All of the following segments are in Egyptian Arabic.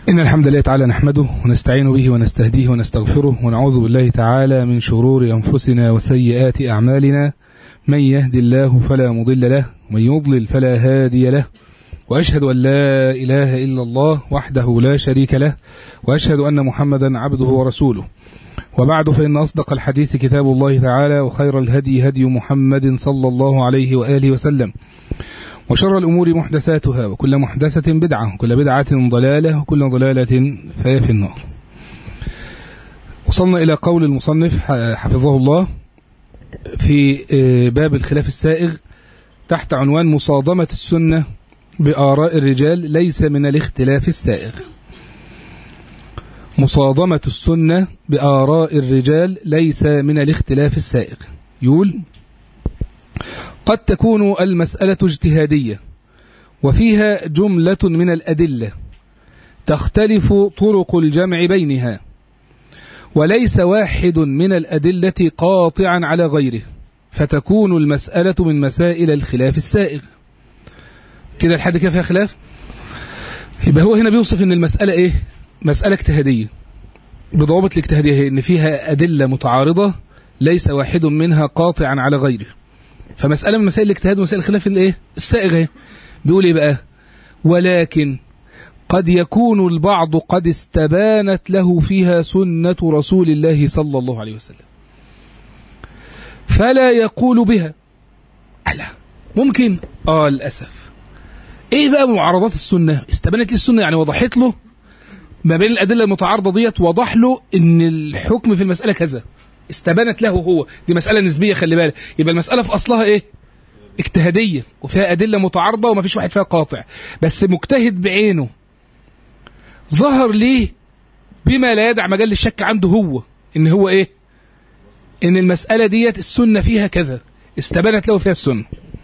إن الحمد لله تعالى نحمده ونستعين به ونستهديه ونستغفره ونعوذ بالله تعالى من شرور أنفسنا وسيئات أعمالنا من يهد الله فلا مضل له ومن يضلل فلا هادي له وأشهد أن لا إله إلا الله وحده لا شريك له وأشهد أن محمدا عبده ورسوله وبعد فإن أصدق الحديث كتاب الله تعالى وخير الهدي هدي محمد صلى الله عليه وآله وسلم وشر الأمور محدثاتها وكل محدثة بدعة وكل بدعة ضلالة وكل ضلالة فهي في النار وصلنا إلى قول المصنف حفظه الله في باب الخلاف السائغ تحت عنوان مصادمة السنة بآراء الرجال ليس من الاختلاف السائغ مصادمة السنة بآراء الرجال ليس من الاختلاف السائغ يقول قد تكون المسألة اجتهادية وفيها جملة من الأدلة تختلف طرق الجمع بينها وليس واحد من الأدلة قاطعا على غيره فتكون المسألة من مسائل الخلاف السائغ كده الحد كده فيها خلاف يبقى هو هنا بيوصف ان المسألة ايه مسألة اجتهادية بضوابط الاجتهادية هي ان فيها أدلة متعارضة ليس واحد منها قاطعا على غيره فمسألة من مسائل الاجتهاد ومسائل الخلاف الايه السائغة بيقول ايه بقى ولكن قد يكون البعض قد استبانت له فيها سنة رسول الله صلى الله عليه وسلم فلا يقول بها ألا ممكن آه للأسف إيه بقى معارضات السنة استبانت لي السنة يعني وضحت له ما بين الأدلة المتعارضة ديت وضح له إن الحكم في المسألة كذا استبانت له هو دي مسألة نسبية خلي بالك يبقى المسألة في أصلها إيه اجتهادية وفيها أدلة متعارضة وما فيش واحد فيها قاطع بس مجتهد بعينه ظهر ليه بما لا يدع مجال للشك عنده هو ان هو ايه ان المسألة ديت السنة فيها كذا استبانت له فيها السنة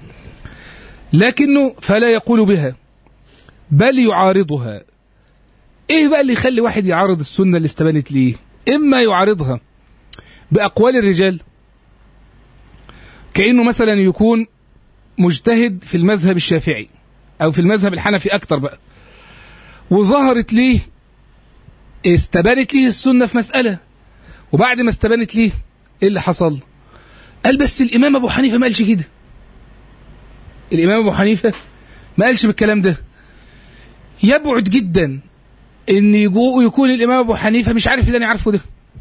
لكنه فلا يقول بها بل يعارضها ايه بقى اللي يخلي واحد يعارض السنة اللي استبانت ليه اما يعارضها بأقوال الرجال كأنه مثلا يكون مجتهد في المذهب الشافعي أو في المذهب الحنفي أكتر بقى وظهرت ليه استبانت ليه السنة في مسألة وبعد ما استبانت ليه ايه اللي حصل قال بس الإمام أبو حنيفة ما قالش كده الإمام أبو حنيفة ما قالش بالكلام ده يبعد جدا ان يكون الإمام أبو حنيفة مش عارف اللي أنا عارفه ده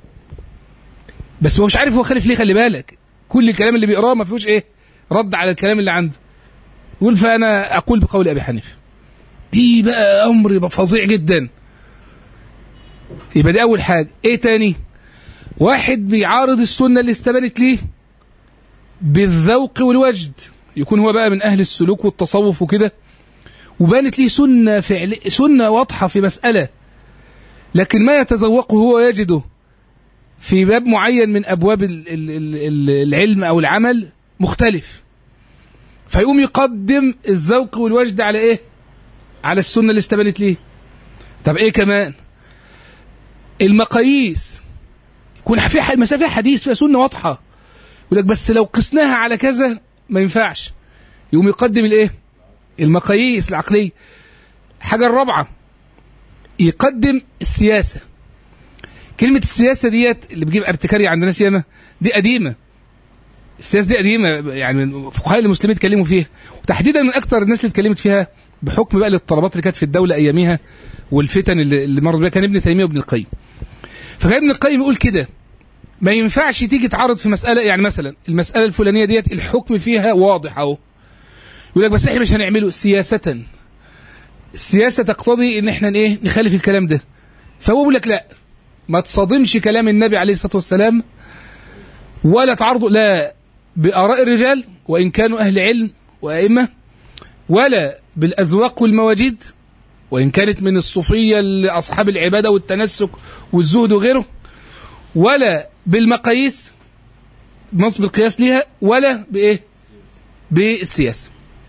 بس هو مش عارف هو خالف ليه خلي بالك كل الكلام اللي بيقراه ما فيهوش ايه رد على الكلام اللي عنده يقول فأنا أقول بقول أبي حنيفة دي بقى امر فظيع جدا يبقى دي اول حاجه ايه تاني واحد بيعارض السنه اللي استبانت ليه بالذوق والوجد يكون هو بقى من اهل السلوك والتصوف وكده وبانت ليه سنه فعل سنه واضحه في مساله لكن ما يتذوقه هو يجده في باب معين من ابواب العلم او العمل مختلف فيقوم يقدم الذوق والوجد على ايه على السنة اللي استبانت ليه طب ايه كمان المقاييس يكون في مسافة حديث فيها سنة واضحة يقول لك بس لو قسناها على كذا ما ينفعش يقوم يقدم الايه المقاييس العقلية حاجة الرابعة يقدم السياسة كلمة السياسة ديت اللي بتجيب ارتكارية عند ناس ياما دي قديمة السياسة دي قديمة يعني فقهاء المسلمين اتكلموا فيها وتحديدا من أكثر الناس اللي اتكلمت فيها بحكم بقى الاضطرابات اللي كانت في الدولة أياميها والفتن اللي, اللي مرت بها كان ابن تيمية وابن القيم فكان ابن القيم يقول كده ما ينفعش تيجي تعرض في مسألة يعني مثلا المسألة الفلانية ديت الحكم فيها واضح أهو يقول لك بس احنا مش هنعمله سياسة السياسة تقتضي ان احنا ايه نخالف الكلام ده فهو بيقول لك لا ما تصادمش كلام النبي عليه الصلاة والسلام ولا تعرضه لا بآراء الرجال وإن كانوا أهل علم وأئمة ولا بالأذواق والمواجيد وإن كانت من الصوفية لأصحاب العبادة والتنسك والزهد وغيره ولا بالمقاييس نصب القياس ليها ولا بإيه بالسياسة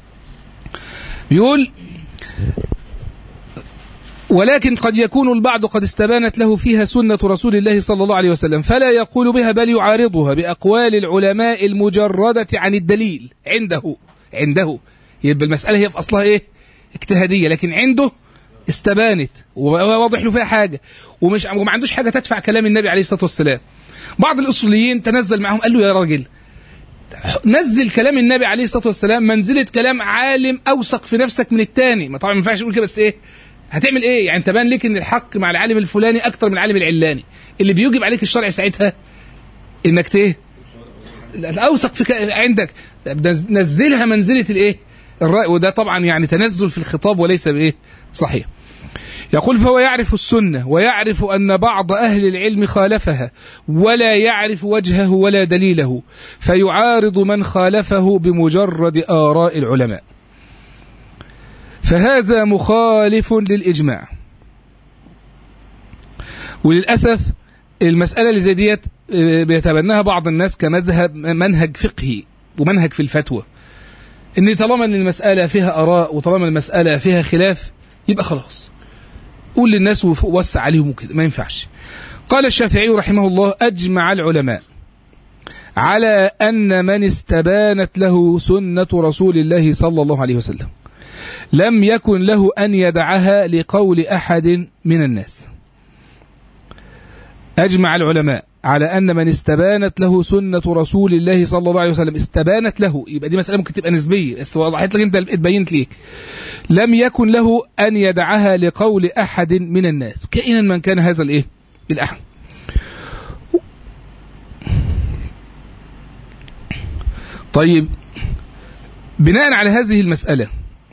يقول ولكن قد يكون البعض قد استبانت له فيها سنة رسول الله صلى الله عليه وسلم فلا يقول بها بل يعارضها بأقوال العلماء المجردة عن الدليل عنده عنده يبقى المسألة هي في أصلها إيه اجتهادية لكن عنده استبانت وواضح له فيها حاجه ومش وما عندوش حاجه تدفع كلام النبي عليه الصلاه والسلام بعض الاصوليين تنزل معهم قال له يا راجل نزل كلام النبي عليه الصلاه والسلام منزله كلام عالم اوثق في نفسك من الثاني ما طبعا ما ينفعش تقول كده بس ايه هتعمل ايه يعني انت بان لك ان الحق مع العالم الفلاني اكتر من العالم العلاني اللي بيوجب عليك الشرع ساعتها انك ت اوثق في ك... عندك نزلها منزله الايه الراي وده طبعا يعني تنزل في الخطاب وليس بايه صحيح يقول فهو يعرف السنة ويعرف أن بعض أهل العلم خالفها ولا يعرف وجهه ولا دليله فيعارض من خالفه بمجرد آراء العلماء فهذا مخالف للإجماع وللأسف المسألة اللي زي ديت بيتبناها بعض الناس كمذهب منهج فقهي ومنهج في الفتوى ان طالما ان المسألة فيها آراء وطالما المسألة فيها خلاف يبقى خلاص قول للناس ووسع عليهم وكده ما ينفعش قال الشافعي رحمه الله أجمع العلماء على أن من استبانت له سنة رسول الله صلى الله عليه وسلم لم يكن له أن يدعها لقول أحد من الناس أجمع العلماء على أن من استبانت له سنة رسول الله صلى الله عليه وسلم استبانت له يبقى دي مسألة ممكن تبقى نسبية بس وضحت لك أنت اتبينت ليك لم يكن له أن يدعها لقول أحد من الناس كائنا من كان هذا الإيه الأحد طيب بناء على هذه المسألة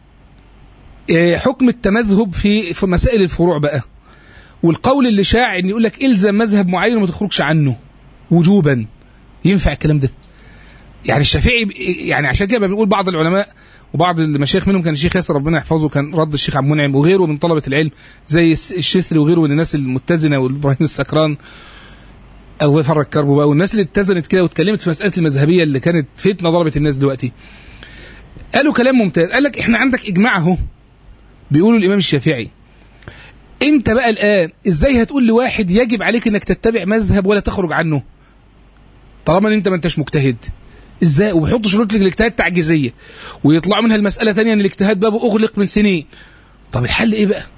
حكم التمذهب في في مسائل الفروع بقى والقول اللي شاع ان يقول لك الزم مذهب معين وما تخرجش عنه وجوبا ينفع الكلام ده يعني الشافعي يعني عشان كده بنقول بعض العلماء وبعض المشايخ منهم كان الشيخ ياسر ربنا يحفظه كان رد الشيخ عبد المنعم وغيره من طلبه العلم زي الشسري وغيره من الناس المتزنه وابراهيم السكران الله يفرج كربه بقى والناس اللي اتزنت كده واتكلمت في مساله المذهبيه اللي كانت فتنه ضربت الناس دلوقتي قالوا كلام ممتاز قال لك احنا عندك اجماع اهو بيقولوا الامام الشافعي انت بقى الان ازاي هتقول لواحد يجب عليك انك تتبع مذهب ولا تخرج عنه طالما ان انت ما انتش مجتهد ازاي وبيحطوا شروط للاجتهاد تعجيزيه ويطلعوا منها المساله ثانيه ان الاجتهاد بابه اغلق من سنين طب الحل ايه بقى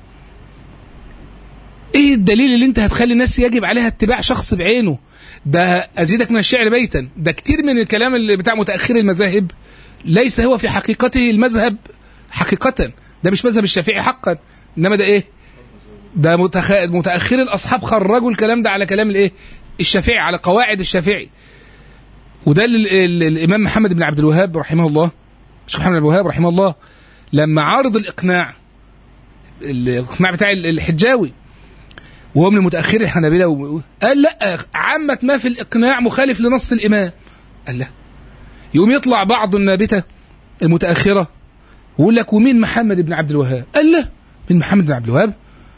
ايه الدليل اللي انت هتخلي الناس يجب عليها اتباع شخص بعينه ده ازيدك من الشعر بيتا ده كتير من الكلام اللي بتاع متاخر المذاهب ليس هو في حقيقته المذهب حقيقه ده مش مذهب الشافعي حقا انما ده ايه ده متخ... متاخر الاصحاب خرجوا الكلام ده على كلام الايه الشافعي على قواعد الشافعي وده اللي ال... الامام محمد بن عبد الوهاب رحمه الله الشيخ محمد بن عبد الوهاب رحمه الله لما عارض الاقناع الاقناع بتاع الحجاوي وهو من المتاخر الحنابله و... قال لا عامه ما في الاقناع مخالف لنص الامام قال لا يقوم يطلع بعض النابته المتاخره ويقول لك ومين محمد بن عبد الوهاب قال لا من محمد بن عبد الوهاب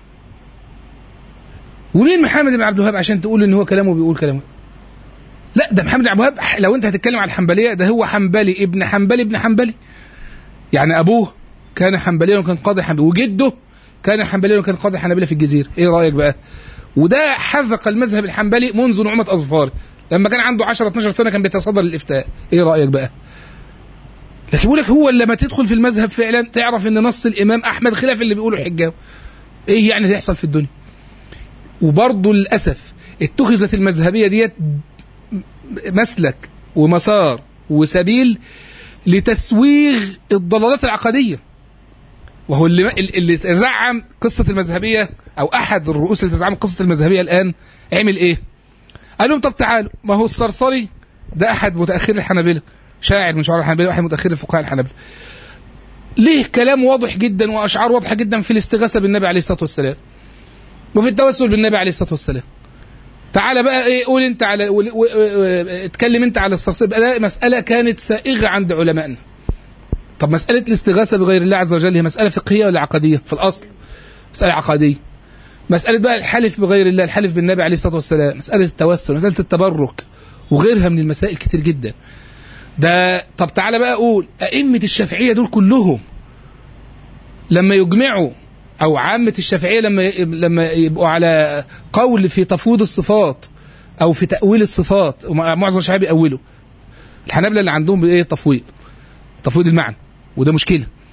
ومين محمد بن عبد الوهاب عشان تقول ان هو كلامه بيقول كلامه لا ده محمد بن عبد الوهاب لو انت هتتكلم على الحنبليه ده هو حنبلي ابن حنبلي ابن حنبلي يعني ابوه كان حنبليا وكان قاضي حنبلي وجده كان حنبليا وكان قاضي حنبليه في الجزيره ايه رايك بقى وده حذق المذهب الحنبلي منذ نعومه اظفاره لما كان عنده 10 12 سنه كان بيتصدر الافتاء ايه رايك بقى لكن بيقول لك هو لما تدخل في المذهب فعلا تعرف ان نص الامام احمد خلاف اللي بيقوله الحجاوي ايه يعني هيحصل في الدنيا وبرضه للاسف اتخذت المذهبيه ديت مسلك ومسار وسبيل لتسويغ الضلالات العقديه وهو اللي اللي زعم قصه المذهبيه او احد الرؤوس اللي تزعم قصه المذهبيه الان عمل ايه؟ قال لهم طب تعالوا ما هو الصرصري ده احد متاخر الحنابله شاعر من شعراء الحنابله واحد متاخر الفقهاء الحنابله ليه كلام واضح جدا واشعار واضحه جدا في الاستغاثه بالنبي عليه الصلاه والسلام وفي التوسل بالنبي عليه الصلاه والسلام تعالى بقى ايه قول انت على اتكلم انت على الصرصير ده مساله كانت سائغه عند علمائنا طب مساله الاستغاثه بغير الله عز وجل هي مساله فقهيه ولا عقديه في الاصل مساله عقديه مساله بقى الحلف بغير الله الحلف بالنبي عليه الصلاه والسلام مساله التوسل مساله التبرك وغيرها من المسائل كتير جدا ده طب تعالى بقى اقول ائمه الشافعيه دول كلهم لما يجمعوا او عامه الشافعيه لما لما يبقوا على قول في تفويض الصفات او في تاويل الصفات معظم الشافعيه بيأولوا الحنابلة اللي عندهم ايه تفويض تفويض المعنى وده مشكله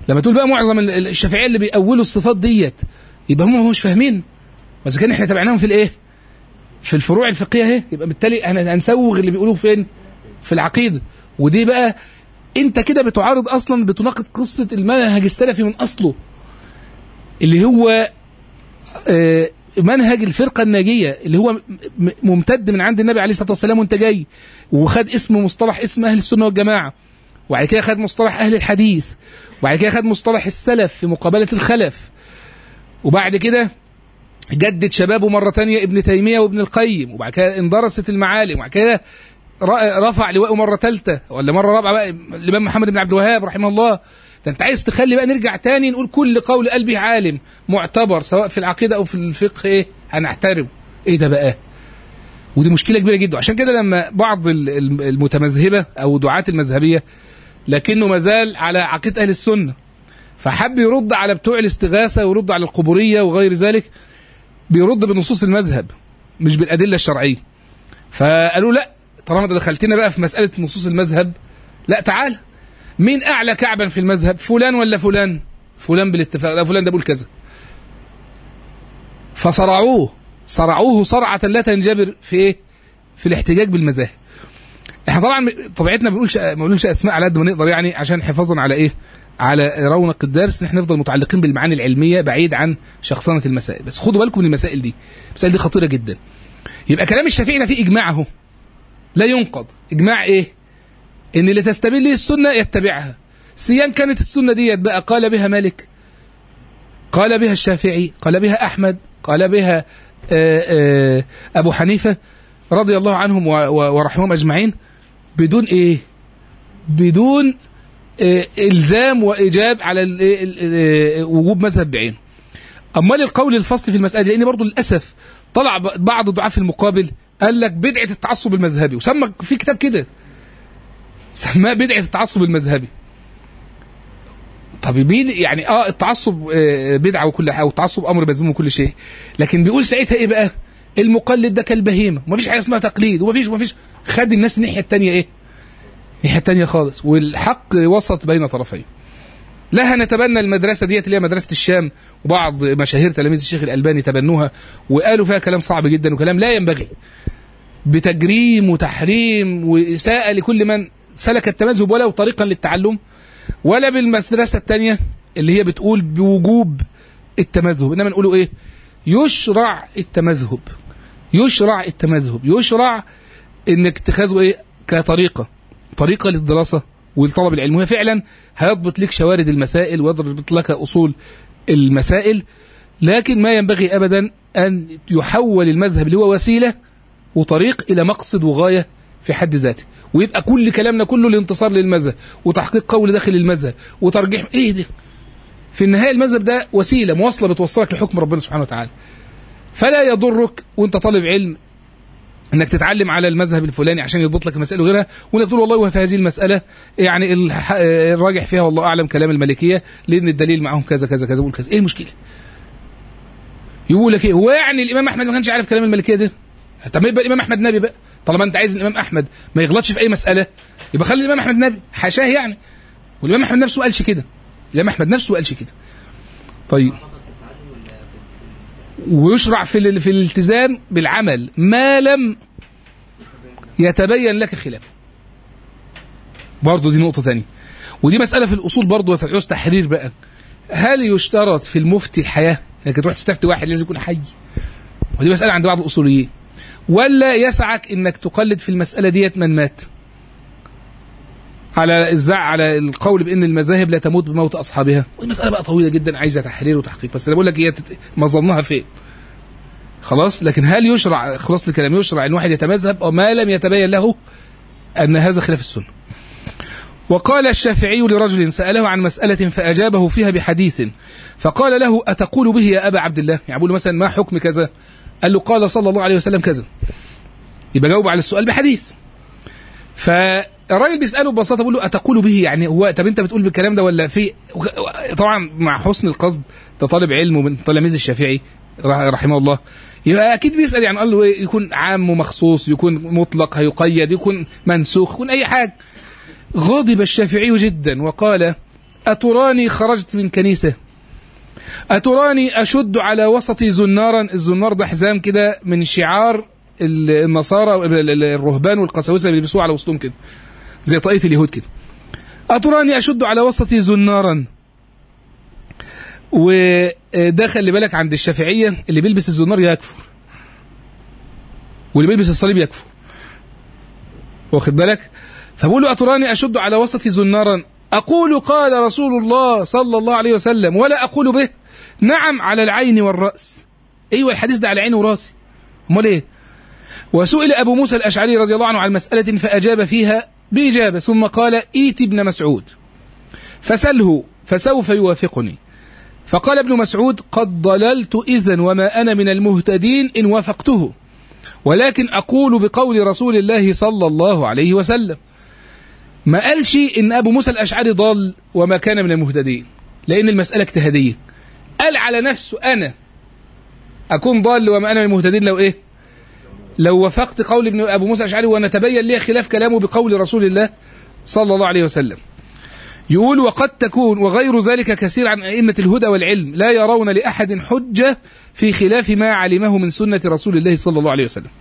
لما تقول بقى معظم ال- ال- الشافعيه اللي بيأولوا الصفات ديت يبقى هم مش فاهمين بس كان احنا تابعناهم في الايه في الفروع الفقهيه اهي يبقى بالتالي احنا هنسوغ اللي بيقولوه فين في العقيده ودي بقى انت كده بتعارض اصلا بتناقض قصه المنهج السلفي من اصله اللي هو آه، منهج الفرقه الناجيه اللي هو م- م- ممتد من عند النبي عليه الصلاه والسلام وانت جاي وخد اسم مصطلح اسم اهل السنه والجماعه وبعد كده خد مصطلح اهل الحديث وبعد كده خد مصطلح السلف في مقابله الخلف وبعد كده جدد شبابه مرة تانية ابن تيمية وابن القيم وبعد كده اندرست المعالم وبعد كده ر- رفع لواءه مرة ثالثة ولا مرة رابعة بقى الإمام محمد بن عبد الوهاب رحمه الله ده أنت عايز تخلي بقى نرجع تاني نقول كل قول قلبي عالم معتبر سواء في العقيدة أو في الفقه إيه هنحترم إيه ده بقى ودي مشكلة كبيرة جدا عشان كده لما بعض ال- ال- المتمذهبة أو دعاة المذهبية لكنه مازال على عقيدة أهل السنة فحب يرد على بتوع الاستغاثة ويرد على القبورية وغير ذلك بيرد بنصوص المذهب مش بالادله الشرعيه فقالوا لا طالما انت دخلتنا بقى في مساله نصوص المذهب لا تعال مين اعلى كعبا في المذهب فلان ولا فلان فلان بالاتفاق لا فلان ده بيقول كذا فصرعوه صرعوه صرعه لا تنجبر في ايه في الاحتجاج بالمذاهب احنا طبعا طبيعتنا ما بنقولش ما بنقولش اسماء على قد ما نقدر يعني عشان حفاظا على ايه على رونق الدرس ان احنا نفضل متعلقين بالمعاني العلميه بعيد عن شخصنه المسائل بس خدوا بالكم من المسائل دي المسائل دي خطيره جدا يبقى كلام الشافعي ده فيه اجماع اهو لا ينقض اجماع ايه ان اللي تستبين به السنه يتبعها سيان كانت السنه ديت بقى قال بها مالك قال بها الشافعي قال بها احمد قال بها آه، آه، ابو حنيفه رضي الله عنهم و- و- ورحمهم اجمعين بدون ايه بدون آه، الزام وايجاب على ال- ال- ال- وجوب مذهب بعينه امال القول الفصل في المساله دي لان برضه للاسف طلع ب- بعض الدعاة في المقابل قال لك بدعه التعصب المذهبي وسمى في كتاب كده سماه بدعه التعصب المذهبي طب مين يعني اه التعصب آه، بدعه وكل حاجه والتعصب امر مذموم وكل شيء لكن بيقول ساعتها ايه بقى المقلد ده كالبهيمه ومفيش حاجه اسمها تقليد ومفيش ومفيش خد الناس الناحيه الثانيه ايه الناحيه الثانيه خالص والحق وسط بين طرفين لا هنتبنى المدرسه ديت اللي هي مدرسه الشام وبعض مشاهير تلاميذ الشيخ الالباني تبنوها وقالوا فيها كلام صعب جدا وكلام لا ينبغي بتجريم وتحريم واساءه لكل من سلك التمذهب ولو طريقا للتعلم ولا بالمدرسه الثانيه اللي هي بتقول بوجوب التمذهب انما نقولوا ايه يشرع التمذهب يشرع التمذهب يشرع انك اتخاذه ايه كطريقه طريقه للدراسه ولطلب العلم وهي فعلا هيضبط لك شوارد المسائل ويضبط لك اصول المسائل لكن ما ينبغي ابدا ان يحول المذهب اللي هو وسيله وطريق الى مقصد وغايه في حد ذاته ويبقى كل كلامنا كله الانتصار للمذهب وتحقيق قول داخل المذهب وترجيح ايه ده في النهايه المذهب ده وسيله مواصله بتوصلك لحكم ربنا سبحانه وتعالى فلا يضرك وانت طالب علم انك تتعلم على المذهب الفلاني عشان يضبط لك المسائل وغيرها وانك تقول والله في هذه المساله يعني الح- الراجح فيها والله اعلم كلام المالكيه لان الدليل معهم كذا كذا كذا وقول كذا ايه المشكله؟ يقول لك ايه هو يعني الامام احمد ما كانش عارف كلام المالكيه ده؟ طب ما يبقى الامام احمد نبي بقى طالما انت عايز الامام احمد ما يغلطش في اي مساله يبقى خلي الامام احمد نبي حاشاه يعني والامام احمد نفسه ما قالش كده الامام احمد نفسه ما قالش كده طيب ويشرع في ال- في الالتزام بالعمل ما لم يتبين لك خلافه برضه دي نقطة تانية ودي مسألة في الأصول برضه تعوز تحرير بقى هل يشترط في المفتي الحياة انك تروح تستفتي واحد لازم يكون حي ودي مسألة عند بعض الأصوليين ولا يسعك انك تقلد في المسألة ديت من مات على الزع على القول بان المذاهب لا تموت بموت اصحابها والمساله بقى طويله جدا عايزه تحرير وتحقيق بس انا بقول لك هي تت- مظنها فين خلاص لكن هل يشرع خلاص الكلام يشرع ان واحد يتمذهب او ما لم يتبين له ان هذا خلاف السنه وقال الشافعي لرجل سأله عن مسألة فأجابه فيها بحديث فقال له أتقول به يا أبا عبد الله يعني بيقول له مثلا ما حكم كذا قال له قال صلى الله عليه وسلم كذا يبقى جاوب على السؤال بحديث فالراجل بيسأله ببساطة بيقول له أتقول به يعني هو طب أنت بتقول بالكلام ده ولا في طبعا مع حسن القصد ده طالب علم ومن تلاميذ الشافعي رح- رحمه الله يبقى اكيد بيسال يعني قال له إيه؟ يكون عام ومخصوص يكون مطلق هيقيد يكون منسوخ يكون اي حاجه غضب الشافعي جدا وقال أتراني خرجت من كنيسة أتراني أشد على وسطي زنارا الزنار ده حزام كده من شعار النصارى الرهبان والقساوسة اللي بيلبسوه على وسطهم كده زي طائفة اليهود كده أتراني أشد على وسطي زنارا وده خلي بالك عند الشافعية اللي بيلبس الزنار يكفر واللي بيلبس الصليب يكفر واخد بالك فبقول له أتراني أشد على وسطي زنارا أقول قال رسول الله صلى الله عليه وسلم ولا أقول به نعم على العين والرأس أيوة الحديث ده على عيني وراسي أمال إيه وسئل أبو موسى الأشعري رضي الله عنه عن مسألة فأجاب فيها بإجابة ثم قال إيت ابن مسعود فسله فسوف يوافقني فقال ابن مسعود قد ضللت إذن وما أنا من المهتدين إن وافقته ولكن أقول بقول رسول الله صلى الله عليه وسلم ما قالش إن أبو موسى الأشعري ضال وما كان من المهتدين لأن المسألة اجتهادية قال على نفسه أنا أكون ضال وما أنا من المهتدين لو إيه لو وافقت قول ابن أبو موسى الأشعري ونتبين لي خلاف كلامه بقول رسول الله صلى الله عليه وسلم يقول وقد تكون وغير ذلك كثير عن أئمة الهدى والعلم لا يرون لأحد حجة في خلاف ما علمه من سنة رسول الله صلى الله عليه وسلم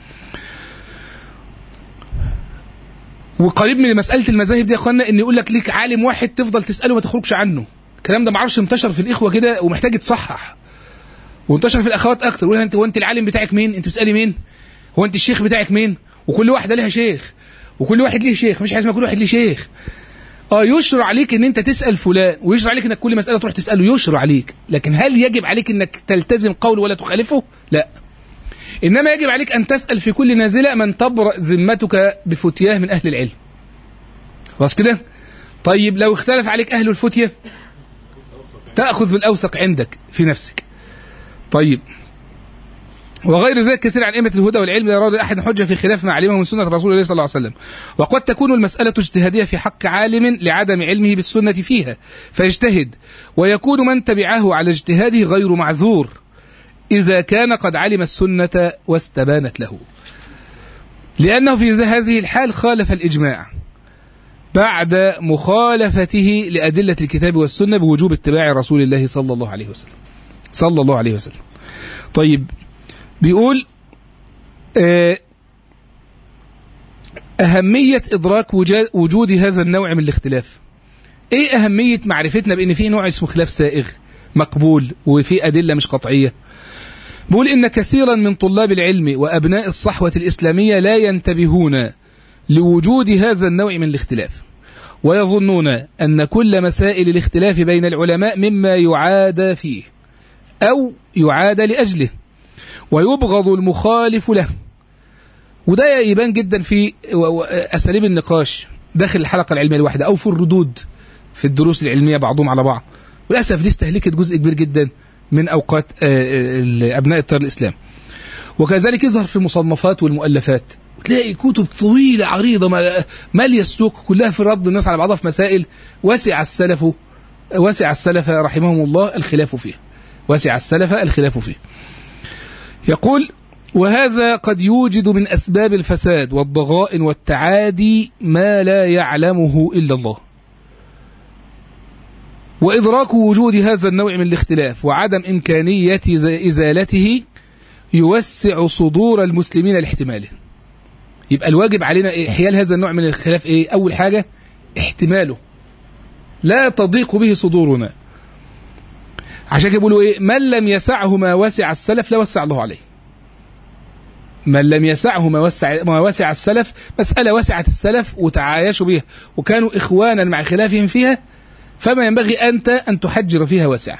وقريب من مسألة المذاهب دي يا اخوانا ان يقول لك ليك عالم واحد تفضل تسأله ما تخرجش عنه الكلام ده معرفش انتشر في الإخوة كده ومحتاج يتصحح وانتشر في الأخوات أكتر يقول انت هو انت العالم بتاعك مين انت بتسألي مين هو انت الشيخ بتاعك مين وكل واحدة لها شيخ وكل واحد ليه شيخ مش حاجه اسمها كل واحد ليه شيخ اه يشرع عليك ان انت تسال فلان ويشرع عليك انك كل مساله تروح تساله يشرع عليك لكن هل يجب عليك انك تلتزم قول ولا تخالفه لا انما يجب عليك ان تسال في كل نازله من تبرأ ذمتك بفتياه من اهل العلم خلاص كده طيب لو اختلف عليك اهل الفتيه تاخذ بالاوثق عندك في نفسك طيب وغير ذلك كثير عن أئمة الهدى والعلم لا يراد أحد حجة في خلاف ما علمه من سنة رسول الله صلى الله عليه وسلم وقد تكون المسألة اجتهادية في حق عالم لعدم علمه بالسنة فيها فيجتهد ويكون من تبعه على اجتهاده غير معذور إذا كان قد علم السنة واستبانت له لأنه في هذه الحال خالف الإجماع بعد مخالفته لأدلة الكتاب والسنة بوجوب اتباع رسول الله صلى الله عليه وسلم صلى الله عليه وسلم طيب بيقول أهمية إدراك وجود هذا النوع من الاختلاف إيه أهمية معرفتنا بأن في نوع اسمه خلاف سائغ مقبول وفي أدلة مش قطعية بيقول إن كثيرا من طلاب العلم وأبناء الصحوة الإسلامية لا ينتبهون لوجود هذا النوع من الاختلاف ويظنون أن كل مسائل الاختلاف بين العلماء مما يعاد فيه أو يعاد لأجله ويبغض المخالف له وده يبان جدا في أساليب النقاش داخل الحلقة العلمية الواحدة أو في الردود في الدروس العلمية بعضهم على بعض وللأسف دي استهلكت جزء كبير جدا من أوقات أبناء التيار الإسلام وكذلك يظهر في المصنفات والمؤلفات تلاقي كتب طويلة عريضة مالية السوق كلها في رد الناس على بعضها في مسائل وسع السلف وسع السلف رحمهم الله الخلاف فيها وسع السلف الخلاف فيه يقول وهذا قد يوجد من أسباب الفساد والضغائن والتعادي ما لا يعلمه إلا الله وإدراك وجود هذا النوع من الاختلاف وعدم إمكانية إزالته يوسع صدور المسلمين لاحتماله يبقى الواجب علينا إحيال هذا النوع من الخلاف إيه؟ أول حاجة احتماله لا تضيق به صدورنا عشان كده بيقولوا ايه من لم يسعه ما وسع السلف لا وسع الله عليه من لم يسعه ما وسع ما وسع السلف مسألة وسعت السلف وتعايشوا بها وكانوا إخوانا مع خلافهم فيها فما ينبغي أنت أن تحجر فيها وسعة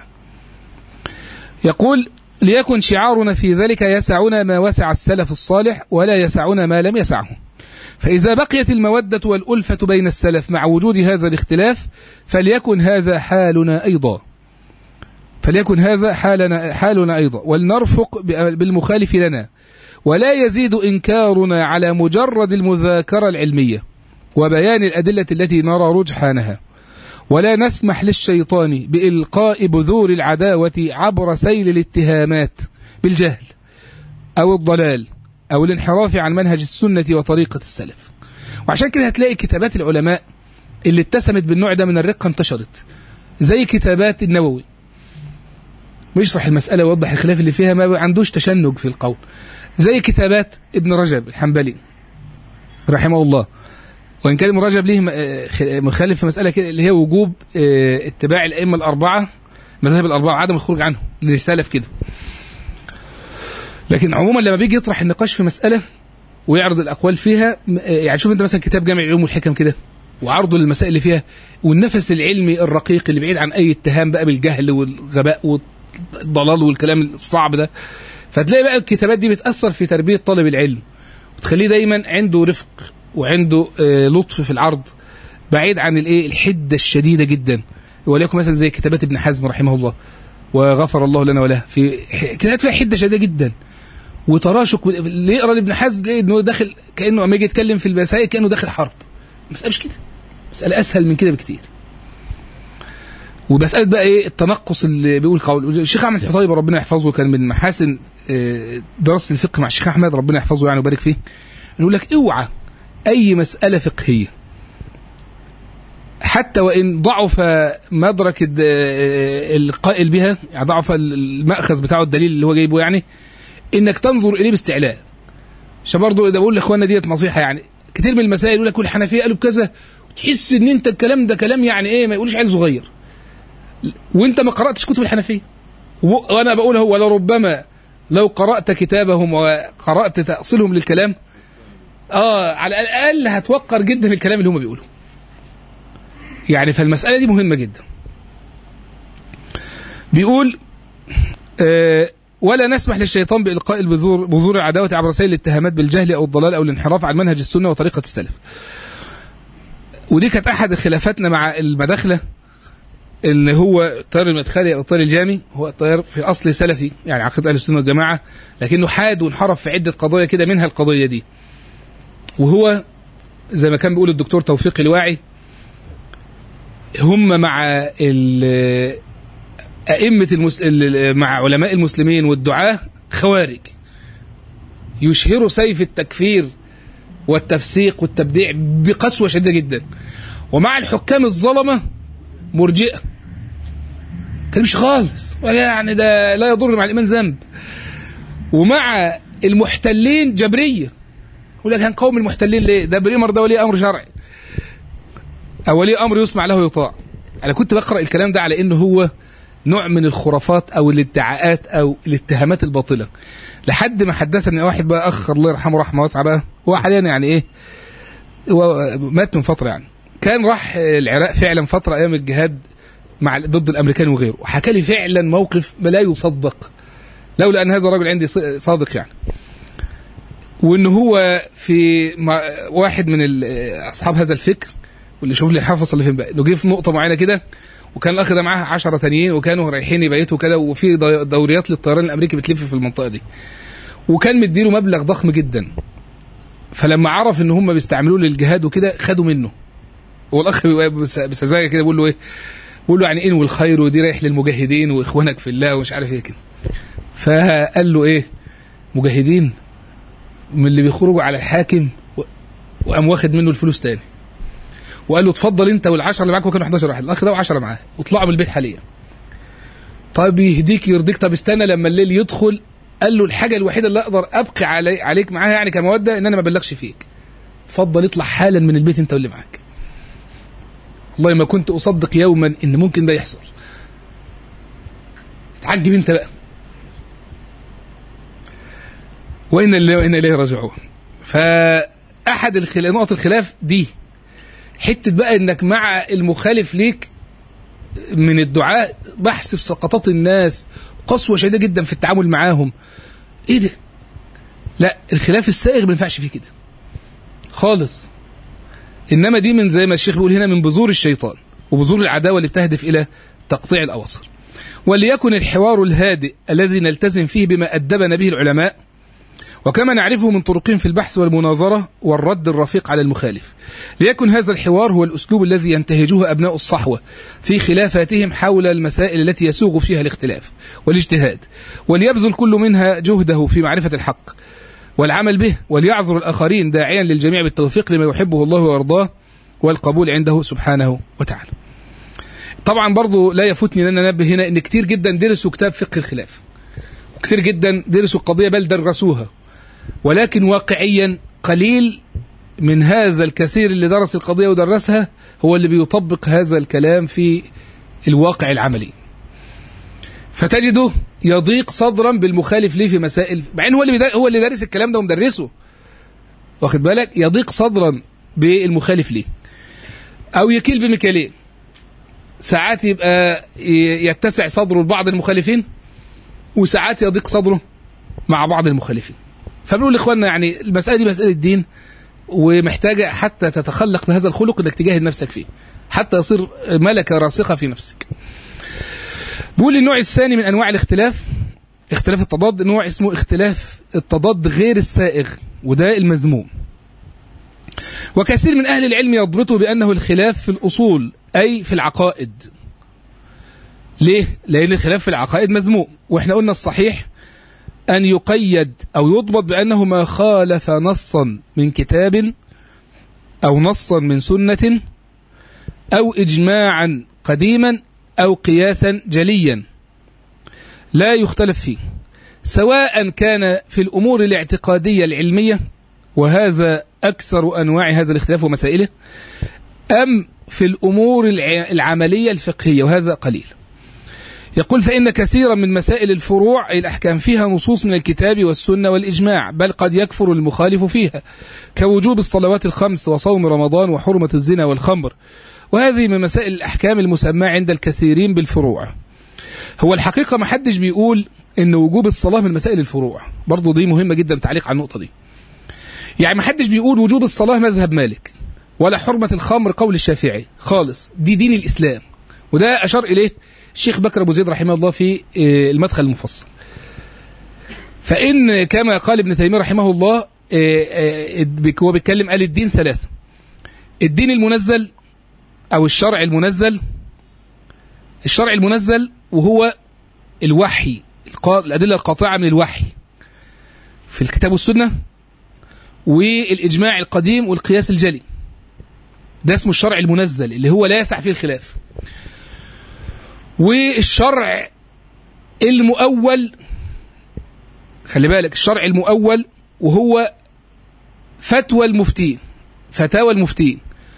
يقول ليكن شعارنا في ذلك يسعنا ما وسع السلف الصالح ولا يسعنا ما لم يسعه فإذا بقيت المودة والألفة بين السلف مع وجود هذا الاختلاف فليكن هذا حالنا أيضا فليكن هذا حالنا, حالنا أيضا ولنرفق بالمخالف لنا ولا يزيد إنكارنا على مجرد المذاكرة العلمية وبيان الأدلة التي نرى رجحانها ولا نسمح للشيطان بإلقاء بذور العداوة عبر سيل الاتهامات بالجهل أو الضلال أو الانحراف عن منهج السنة وطريقة السلف وعشان كده هتلاقي كتابات العلماء اللي اتسمت بالنوع ده من الرقة انتشرت زي كتابات النووي بيشرح المسألة ويوضح الخلاف اللي فيها ما عندوش تشنج في القول زي كتابات ابن رجب الحنبلي رحمه الله وإن كان ابن رجب ليه مخالف في مسألة كده اللي هي وجوب اتباع الأئمة الأربعة مذاهب الأربعة وعدم الخروج عنهم اللي سلف كده لكن عموما لما بيجي يطرح النقاش في مسألة ويعرض الأقوال فيها يعني شوف أنت مثلا كتاب جامع العلوم والحكم كده وعرضه للمسائل اللي فيها والنفس العلمي الرقيق اللي بعيد عن أي اتهام بقى بالجهل والغباء والضلال والكلام الصعب ده فتلاقي بقى الكتابات دي بتأثر في تربية طالب العلم وتخليه دايما عنده رفق وعنده لطف في العرض بعيد عن الايه الحده الشديده جدا وليكن مثلا زي كتابات ابن حزم رحمه الله وغفر الله لنا وله في كتابات فيها حده شديده جدا وتراشق اللي يقرا لابن حزم تلاقي انه داخل كانه اما يجي يتكلم في المسائل كانه داخل حرب المساله مش كده مساله اسهل من كده بكتير ومساله بقى ايه التنقص اللي بيقول قول الشيخ احمد الحطيبي ربنا يحفظه كان من محاسن دراسه الفقه مع الشيخ احمد ربنا يحفظه يعني ويبارك فيه يقول لك اوعى اي مساله فقهيه حتى وان ضعف مدرك القائل بها يعني ضعف الماخذ بتاعه الدليل اللي هو جايبه يعني انك تنظر اليه باستعلاء عشان برضه ده بقول لاخواننا ديت نصيحه يعني كتير من المسائل يقول لك والحنفيه قالوا بكذا وتحس ان انت الكلام ده كلام يعني ايه ما يقولش عيل صغير وانت ما قراتش كتب الحنفيه وانا بقول هو لربما لو قرات كتابهم وقرات تاصيلهم للكلام اه على الاقل هتوقر جدا الكلام اللي هم بيقولوا يعني فالمساله دي مهمه جدا بيقول آه ولا نسمح للشيطان بإلقاء البذور بذور العداوة عبر رسائل الاتهامات بالجهل أو الضلال أو الانحراف عن منهج السنة وطريقة السلف ودي كانت أحد خلافاتنا مع المداخلة ان هو التيار المدخلي او التيار الجامي هو التيار في اصل سلفي يعني عقيده اهل السنه والجماعه لكنه حاد وانحرف في عده قضايا كده منها القضيه دي وهو زي ما كان بيقول الدكتور توفيق الواعي هم مع أئمة المس... مع علماء المسلمين والدعاة خوارج يشهروا سيف التكفير والتفسيق والتبديع بقسوة شديدة جدا ومع الحكام الظلمة مرجئة كلمش خالص يعني ده لا يضر مع الإيمان ذنب ومع المحتلين جبرية يقول لك هنقاوم المحتلين ليه؟ ده بريمر ده ولي امر شرعي. او ولي امر يسمع له ويطاع. انا كنت بقرا الكلام ده على انه هو نوع من الخرافات او الادعاءات او الاتهامات الباطله. لحد ما حدثني واحد بقى اخ الله يرحمه رحمه واسعه بقى هو حاليا يعني ايه هو مات من فتره يعني. كان راح العراق فعلا فتره ايام الجهاد مع ضد الامريكان وغيره وحكى لي فعلا موقف لا يصدق لولا ان هذا الرجل عندي صادق يعني. وان هو في واحد من اصحاب هذا الفكر واللي شوف لي الحافظ اللي فين بقى انه جه في نقطه معينه كده وكان الاخ ده معاه 10 تانيين وكانوا رايحين يبيتوا كده وفي دوريات للطيران الامريكي بتلف في المنطقه دي وكان مديله مبلغ ضخم جدا فلما عرف ان هم بيستعملوه للجهاد وكده خدوا منه هو الاخ بسذاجه كده بيقول له ايه بيقول له يعني انوي الخير ودي رايح للمجاهدين واخوانك في الله ومش عارف ايه كده فقال له ايه مجاهدين من اللي بيخرجوا على الحاكم وقام واخد منه الفلوس تاني وقال له اتفضل انت والعشره اللي معاك وكانوا 11 واحد الاخ ده و10 معاه واطلعوا من البيت حاليا طيب يهديك يرضيك طب استنى لما الليل يدخل قال له الحاجه الوحيده اللي اقدر ابقي علي عليك معاها يعني كموده ان انا ما ابلغش فيك اتفضل اطلع حالا من البيت انت واللي معاك والله ما كنت اصدق يوما ان ممكن ده يحصل اتعجب انت بقى وإن الله وإنا إليه راجعون فأحد الخلاف نقط الخلاف دي حتة بقى إنك مع المخالف ليك من الدعاء بحث في سقطات الناس قسوة شديدة جدا في التعامل معاهم إيه ده؟ لا الخلاف السائغ ما ينفعش فيه كده خالص إنما دي من زي ما الشيخ بيقول هنا من بذور الشيطان وبذور العداوة اللي بتهدف إلى تقطيع الأواصر وليكن الحوار الهادئ الذي نلتزم فيه بما أدبنا به العلماء وكما نعرفه من طرقهم في البحث والمناظرة والرد الرفيق على المخالف ليكن هذا الحوار هو الأسلوب الذي ينتهجه أبناء الصحوة في خلافاتهم حول المسائل التي يسوغ فيها الاختلاف والاجتهاد وليبذل كل منها جهده في معرفة الحق والعمل به وليعذر الآخرين داعيا للجميع بالتوفيق لما يحبه الله ويرضاه والقبول عنده سبحانه وتعالى طبعا برضو لا يفوتني ان انا انبه هنا ان كتير جدا درسوا كتاب فقه الخلاف وكتير جدا درسوا القضيه بل درسوها ولكن واقعيا قليل من هذا الكثير اللي درس القضيه ودرسها هو اللي بيطبق هذا الكلام في الواقع العملي فتجده يضيق صدرا بالمخالف ليه في مسائل مع ان هو اللي بيدر- هو اللي دارس الكلام ده ومدرسه واخد بالك يضيق صدرا بالمخالف ليه او يكيل بمكيالين ساعات يبقى ي- يتسع صدره لبعض المخالفين وساعات يضيق صدره مع بعض المخالفين فبنقول لاخواننا يعني المساله دي مساله دين ومحتاجه حتى تتخلق بهذا الخلق انك تجاهد نفسك فيه حتى يصير ملكه راسخه في نفسك بيقول النوع الثاني من انواع الاختلاف اختلاف التضاد نوع اسمه اختلاف التضاد غير السائغ وده المذموم وكثير من اهل العلم يضبطه بانه الخلاف في الاصول اي في العقائد ليه لان الخلاف في العقائد مذموم واحنا قلنا الصحيح ان يقيد او يضبط بانه ما خالف نصا من كتاب او نصا من سنه او اجماعا قديما او قياسا جليا لا يختلف فيه سواء كان في الامور الاعتقاديه العلميه وهذا اكثر انواع هذا الاختلاف ومسائله ام في الامور الع- العمليه الفقهيه وهذا قليل يقول فإن كثيرا من مسائل الفروع أي الأحكام فيها نصوص من الكتاب والسنة والإجماع بل قد يكفر المخالف فيها كوجوب الصلوات الخمس وصوم رمضان وحرمة الزنا والخمر وهذه من مسائل الأحكام المسماة عند الكثيرين بالفروع هو الحقيقة ما حدش بيقول إن وجوب الصلاة من مسائل الفروع برضو دي مهمة جدا تعليق على النقطة دي يعني ما حدش بيقول وجوب الصلاة مذهب مالك ولا حرمة الخمر قول الشافعي خالص دي دين الإسلام وده أشار إليه الشيخ بكر أبو زيد رحمه الله في آه، المدخل المفصل فإن كما قال ابن تيمية رحمه الله آه، آه، بك- هو بيتكلم قال الدين ثلاثة الدين المنزل أو الشرع المنزل الشرع المنزل وهو الوحي القا- الأدلة القاطعة من الوحي في الكتاب والسنة والإجماع القديم والقياس الجلي ده اسمه الشرع المنزل اللي هو لا يسع فيه الخلاف والشرع المؤول خلي بالك الشرع المؤول وهو فتوى المفتين فتاوى المفتين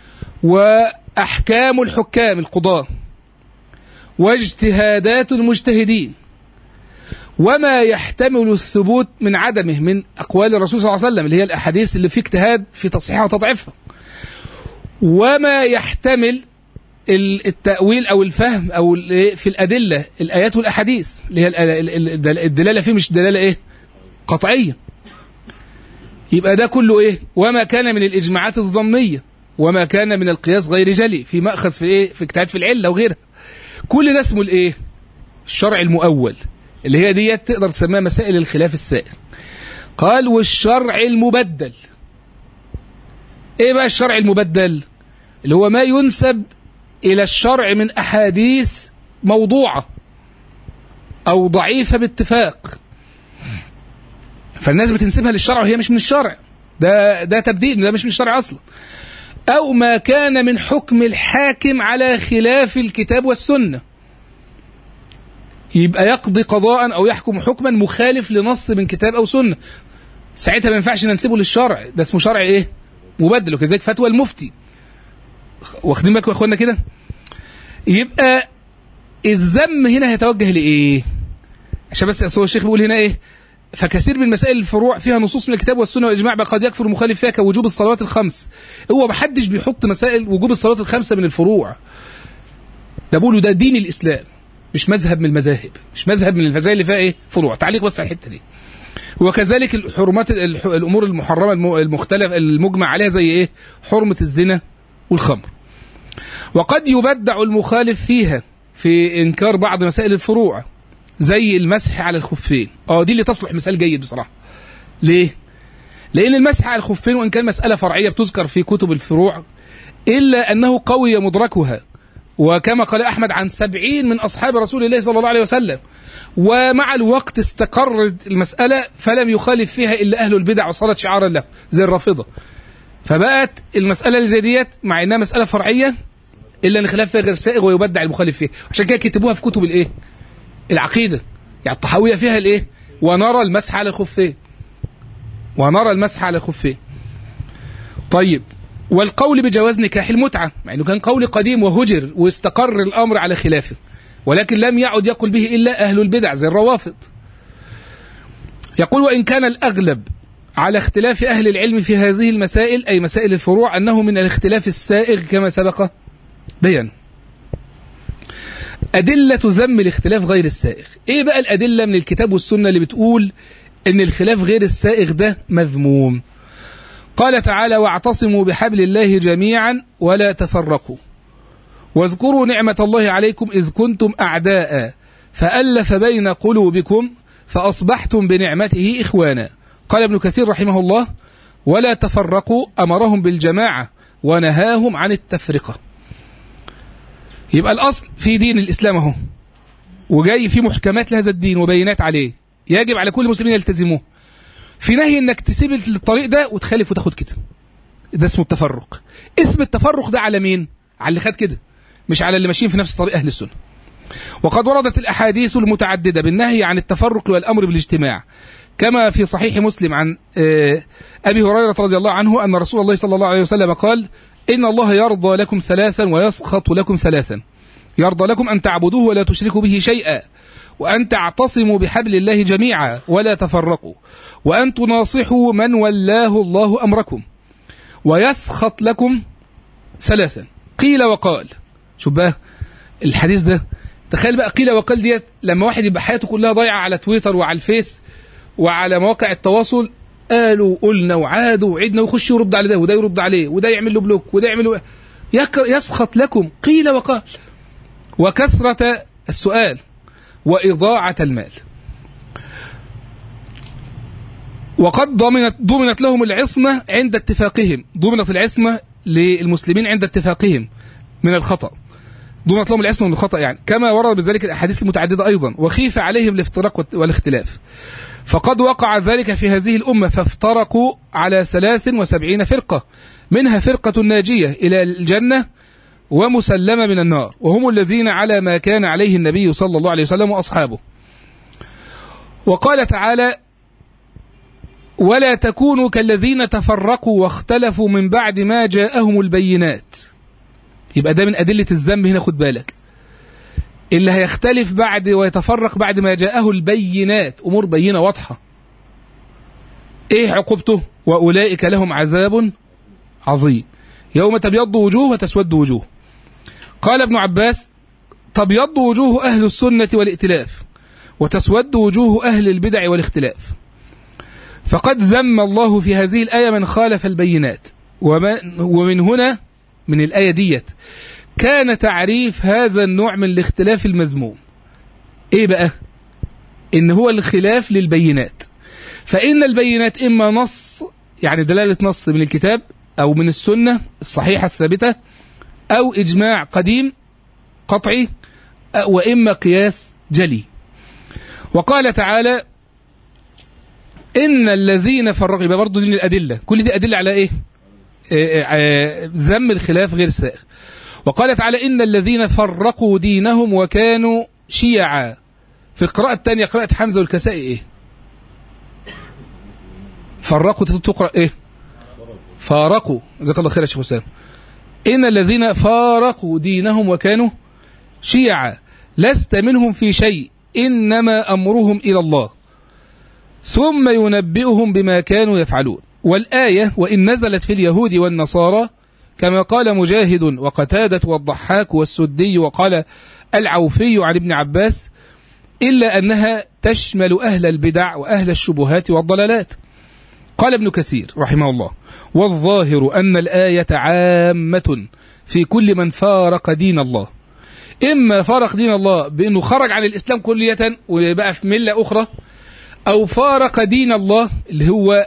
وأحكام الحكام القضاة واجتهادات المجتهدين وما يحتمل الثبوت من عدمه من أقوال الرسول صلى الله عليه وسلم اللي هي الأحاديث اللي في اجتهاد في تصحيحها وتضعيفها وما يحتمل ال- التأويل أو الفهم أو ال- في الأدلة الآيات والأحاديث اللي هي ال- ال- ال- الدلالة فيه مش دلالة إيه قطعية يبقى ده كله إيه وما كان من الإجماعات الظنية وما كان من القياس غير جلي في مأخذ في إيه في اجتهاد في العلة وغيرها كل ده اسمه الإيه الشرع المؤول اللي هي ديت تقدر تسميها مسائل الخلاف السائر قال والشرع المبدل ايه بقى الشرع المبدل اللي هو ما ينسب الى الشرع من احاديث موضوعه او ضعيفه باتفاق فالناس بتنسبها للشرع وهي مش من الشرع ده ده تبديل ده مش من الشرع اصلا او ما كان من حكم الحاكم على خلاف الكتاب والسنه يبقى يقضي قضاء او يحكم حكما مخالف لنص من كتاب او سنه ساعتها ما ينفعش ننسبه للشرع ده اسمه شرع ايه مبدل وكذلك فتوى المفتي واخدين بالكم يا اخوانا كده يبقى الذم هنا هيتوجه لايه عشان بس أصل هو الشيخ بيقول هنا ايه فكثير من مسائل الفروع فيها نصوص من الكتاب والسنه والاجماع بل قد يكفر المخالف فيها كوجوب الصلوات الخمس هو ما حدش بيحط مسائل وجوب الصلوات الخمسه من الفروع ده بيقولوا ده دين الاسلام مش مذهب من المذاهب مش مذهب من المذاهب اللي فيها ايه فروع تعليق بس على الحته دي وكذلك الحرمات الح- الامور المحرمه الم- المختلف المجمع عليها زي ايه حرمه الزنا والخمر وقد يبدع المخالف فيها في انكار بعض مسائل الفروع زي المسح على الخفين اه دي اللي تصلح مثال جيد بصراحه ليه لان المسح على الخفين وان كان مساله فرعيه بتذكر في كتب الفروع الا انه قوي مدركها وكما قال احمد عن سبعين من اصحاب رسول الله صلى الله عليه وسلم ومع الوقت استقرت المساله فلم يخالف فيها الا اهل البدع وصارت شعارا له زي الرافضه فبقت المساله اللي زي ديت مع انها مساله فرعيه الا ان خلاف فيها غير سائغ ويبدع المخالف فيه عشان كده كتبوها في كتب الايه العقيده يعني الطحاويه فيها الايه ونرى المسح على الخفين ونرى المسح على الخفين طيب والقول بجواز نكاح المتعه مع انه كان قول قديم وهجر واستقر الامر على خلافه ولكن لم يعد يقول به الا اهل البدع زي الروافض يقول وان كان الاغلب على اختلاف أهل العلم في هذه المسائل أي مسائل الفروع أنه من الاختلاف السائغ كما سبق بيان أدلة ذم الاختلاف غير السائغ إيه بقى الأدلة من الكتاب والسنة اللي بتقول أن الخلاف غير السائغ ده مذموم قال تعالى واعتصموا بحبل الله جميعا ولا تفرقوا واذكروا نعمة الله عليكم إذ كنتم أعداء فألف بين قلوبكم فأصبحتم بنعمته إخوانا قال ابن كثير رحمه الله ولا تفرقوا أمرهم بالجماعة ونهاهم عن التفرقة يبقى الأصل في دين الإسلام اهو وجاي في محكمات لهذا الدين وبينات عليه يجب على كل المسلمين يلتزموه في نهي انك تسيب الطريق ده وتخالف وتاخد كده ده اسمه التفرق اسم التفرق ده على مين على اللي خد كده مش على اللي ماشيين في نفس طريق اهل السنه وقد وردت الاحاديث المتعدده بالنهي عن التفرق والامر بالاجتماع كما في صحيح مسلم عن أبي هريرة رضي الله عنه أن رسول الله صلى الله عليه وسلم قال إن الله يرضى لكم ثلاثا ويسخط لكم ثلاثا يرضى لكم أن تعبدوه ولا تشركوا به شيئا وأن تعتصموا بحبل الله جميعا ولا تفرقوا وأن تناصحوا من ولاه الله أمركم ويسخط لكم ثلاثا قيل وقال شوف بقى الحديث ده تخيل بقى قيل وقال ديت لما واحد يبقى حياته كلها ضايعه على تويتر وعلى الفيس وعلى مواقع التواصل قالوا قلنا وعادوا وعدنا ويخش يرد على ده وده يرد عليه وده يعمل له بلوك وده يعمل له يسخط لكم قيل وقال وكثرة السؤال وإضاعة المال وقد ضمنت ضمنت لهم العصمة عند اتفاقهم ضمنت العصمة للمسلمين عند اتفاقهم من الخطأ ضمنت لهم العصمة من الخطأ يعني كما ورد بذلك الأحاديث المتعددة أيضا وخيف عليهم الافتراق والاختلاف فقد وقع ذلك في هذه الأمة فافترقوا على ثلاث وسبعين فرقة منها فرقة ناجية إلى الجنة ومسلمة من النار وهم الذين على ما كان عليه النبي صلى الله عليه وسلم وأصحابه وقال تعالى ولا تكونوا كالذين تفرقوا واختلفوا من بعد ما جاءهم البينات يبقى ده من أدلة الذنب هنا خد بالك اللي هيختلف بعد ويتفرق بعد ما جاءه البينات أمور بينة واضحة إيه عقوبته وأولئك لهم عذاب عظيم يوم تبيض وجوه وتسود وجوه قال ابن عباس تبيض وجوه أهل السنة والائتلاف وتسود وجوه أهل البدع والاختلاف فقد ذم الله في هذه الآية من خالف البينات ومن هنا من الآية ديت كان تعريف هذا النوع من الاختلاف المذموم ايه بقى ان هو الخلاف للبينات فان البينات اما نص يعني دلالة نص من الكتاب او من السنة الصحيحة الثابتة او اجماع قديم قطعي واما قياس جلي وقال تعالى ان الذين فرقوا يبقى برضه دي من الادله كل دي ادله على ايه ذم الخلاف غير سائغ وقال تعالى إن الذين فرقوا دينهم وكانوا شيعا في القراءة الثانية قراءة حمزة والكسائي إيه فرقوا تقرأ إيه فارقوا جزاك الله خير يا شيخ حسام إن الذين فارقوا دينهم وكانوا شيعا لست منهم في شيء إنما أمرهم إلى الله ثم ينبئهم بما كانوا يفعلون والآية وإن نزلت في اليهود والنصارى كما قال مجاهد وقتادة والضحاك والسدي وقال العوفي عن ابن عباس إلا أنها تشمل أهل البدع وأهل الشبهات والضلالات قال ابن كثير رحمه الله والظاهر أن الآية عامة في كل من فارق دين الله إما فارق دين الله بأنه خرج عن الإسلام كلية وبقى في ملة أخرى أو فارق دين الله اللي هو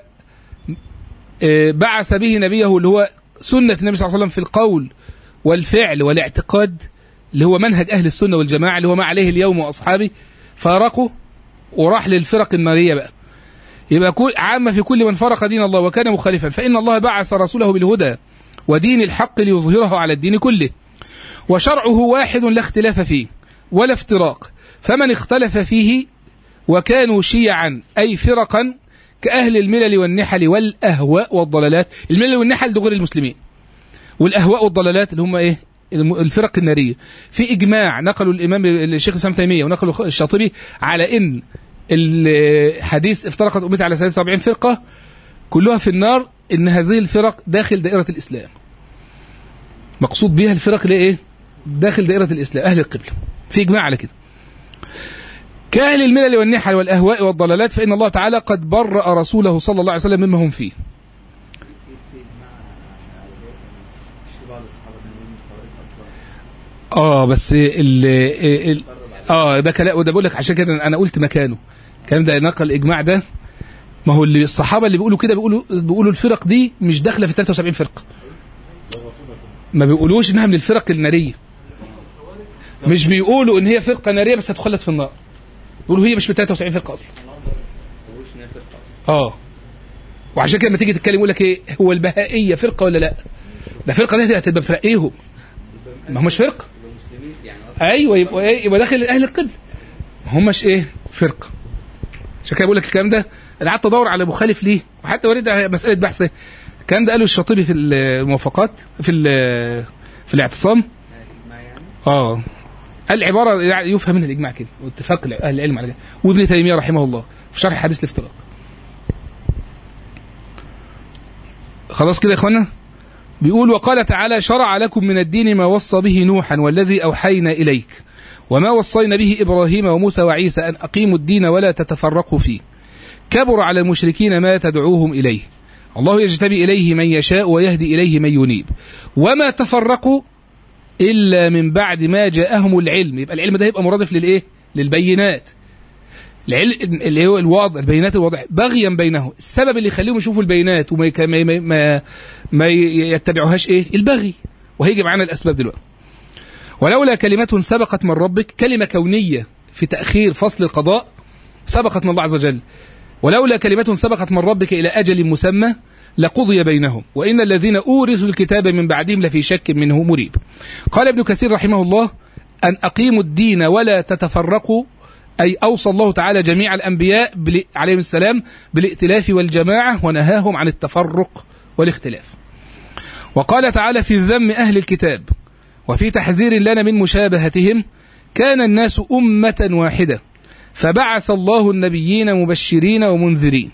بعث به نبيه اللي هو سنة النبي صلى الله عليه وسلم في القول والفعل والاعتقاد اللي هو منهج أهل السنة والجماعة اللي هو ما عليه اليوم وأصحابه فارقه وراح للفرق النارية بقى يبقى عامة في كل من فرق دين الله وكان مخالفا فإن الله بعث رسوله بالهدى ودين الحق ليظهره على الدين كله وشرعه واحد لا اختلاف فيه ولا افتراق فمن اختلف فيه وكانوا شيعا أي فرقا كأهل الملل والنحل والأهواء والضلالات الملل والنحل دول غير المسلمين والأهواء والضلالات اللي هم إيه الم- الفرق النارية في إجماع نقلوا الإمام الشيخ الإسلام تيمية ونقلوا الشاطبي على إن الحديث افترقت أمتي على 73 فرقة كلها في النار إن هذه الفرق داخل دائرة الإسلام مقصود بها الفرق اللي إيه داخل دائرة الإسلام أهل القبلة في إجماع على كده كأهل الملل والنحل والأهواء والضلالات فإن الله تعالى قد برأ رسوله صلى الله عليه وسلم مما هم فيه في اجماع على ذلك مش بعض الصحابه كانوا من الخوارج اصلا اه بس ال ال اه ده كلام وده بقول لك عشان كده انا قلت مكانه الكلام ده نقل الاجماع ده ما هو اللي الصحابه اللي بيقولوا كده بيقولوا بيقولوا الفرق دي مش داخله في 73 فرقه ما بيقولوش انها من الفرق الناريه مش بيقولوا ان هي فرقه ناريه بس هتخلد في النار بيقولوا هي مش من 73 فرقه اصلا ما بيقولوش ان هي فرقه اصلا اه وعشان كده لما تيجي تتكلم يقول لك ايه هو البهائيه فرقه ولا لا ده فرقه دي هتبقى فرقيهم ما همش فرقه يبقى مسلمين يعني اصلا ايوه يبقى ايه يبقى داخل اهل القبله ما همش ايه فرقه عشان كده بقول لك الكلام ده انا قعدت ادور على مخالف ليه وحتى وريد على مساله بحث إيه. الكلام ده قاله الشاطبي في الموافقات في ال- في الاعتصام اجماع يعني اه قال عباره يعني يفهم منها الاجماع كده واتفاق اهل العلم على كده وابن تيميه رحمه الله في شرح حديث الافتراق خلاص كده يا اخوانا بيقول وقال تعالى شرع لكم من الدين ما وصى به نوحا والذي اوحينا اليك وما وصينا به ابراهيم وموسى وعيسى ان اقيموا الدين ولا تتفرقوا فيه كبر على المشركين ما تدعوهم اليه الله يجتبي اليه من يشاء ويهدي اليه من ينيب وما تفرقوا الا من بعد ما جاءهم العلم يبقى العلم ده يبقى مرادف للايه للبينات العلم اللي هو الواضح البينات الواضحه بغيا بينهم السبب اللي يخليهم يشوفوا البينات وما يك- ما ما, ما, ما يتبعوهاش ايه البغي وهيجي معانا الاسباب دلوقتي ولولا كلمة سبقت من ربك كلمة كونية في تأخير فصل القضاء سبقت من الله عز وجل ولولا كلمة سبقت من ربك إلى أجل مسمى لقضي بينهم وإن الذين أورثوا الكتاب من بعدهم لفي شك منه مريب قال ابن كثير رحمه الله أن أقيموا الدين ولا تتفرقوا أي أوصى الله تعالى جميع الأنبياء بال- عليهم السلام بالائتلاف والجماعة ونهاهم عن التفرق والاختلاف وقال تعالى في ذم أهل الكتاب وفي تحذير لنا من مشابهتهم كان الناس أمة واحدة فبعث الله النبيين مبشرين ومنذرين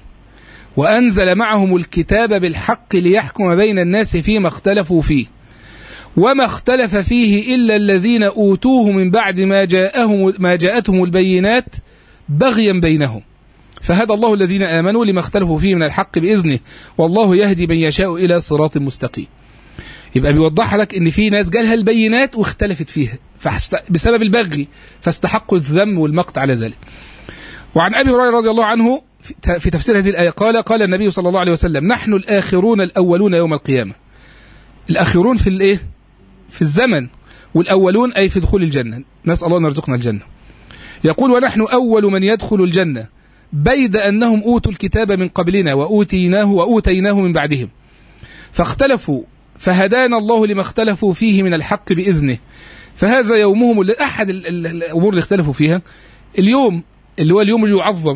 وأنزل معهم الكتاب بالحق ليحكم بين الناس فيما اختلفوا فيه وما اختلف فيه إلا الذين أوتوه من بعد ما جاءهم ما جاءتهم البينات بغيا بينهم فهدى الله الذين آمنوا لما اختلفوا فيه من الحق بإذنه والله يهدي من يشاء إلى صراط مستقيم يبقى بيوضح لك ان في ناس جالها البينات واختلفت فيها فحست... بسبب البغي فاستحقوا الذم والمقت على ذلك وعن ابي هريره رضي الله عنه في ت- في تفسير هذه الايه قال قال النبي صلى الله عليه وسلم نحن الاخرون الاولون يوم القيامه الاخرون في الايه في الزمن والاولون اي في دخول الجنه نسال الله ان يرزقنا الجنه يقول ونحن اول من يدخل الجنه بيد انهم اوتوا الكتاب من قبلنا واوتيناه واوتيناه من بعدهم فاختلفوا فهدانا الله لما اختلفوا فيه من الحق بإذنه فهذا يومهم اللي أحد ال- ال- الأمور اللي اختلفوا فيها اليوم اللي هو اليوم اللي يعظم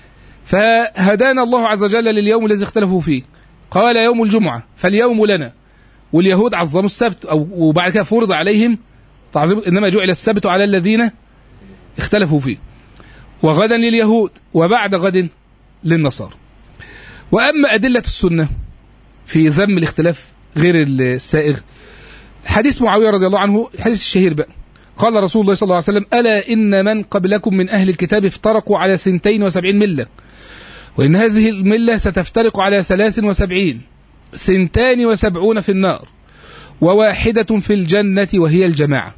فهدانا الله عز وجل لليوم الذي اختلفوا فيه قال يوم الجمعة فاليوم لنا واليهود عظموا السبت أو وبعد كده فرض عليهم تعظيم إنما جعل السبت على الذين اختلفوا فيه وغدا لليهود وبعد غد للنصارى وأما أدلة السنة في ذم الاختلاف غير السائغ حديث معاوية رضي الله عنه الحديث الشهير بقى قال رسول الله صلى الله عليه وسلم ألا إن من قبلكم من أهل الكتاب افترقوا على سنتين وسبعين ملة وإن هذه الملة ستفترق على ثلاث وسبعين سنتان وسبعون في النار وواحدة في الجنة وهي الجماعة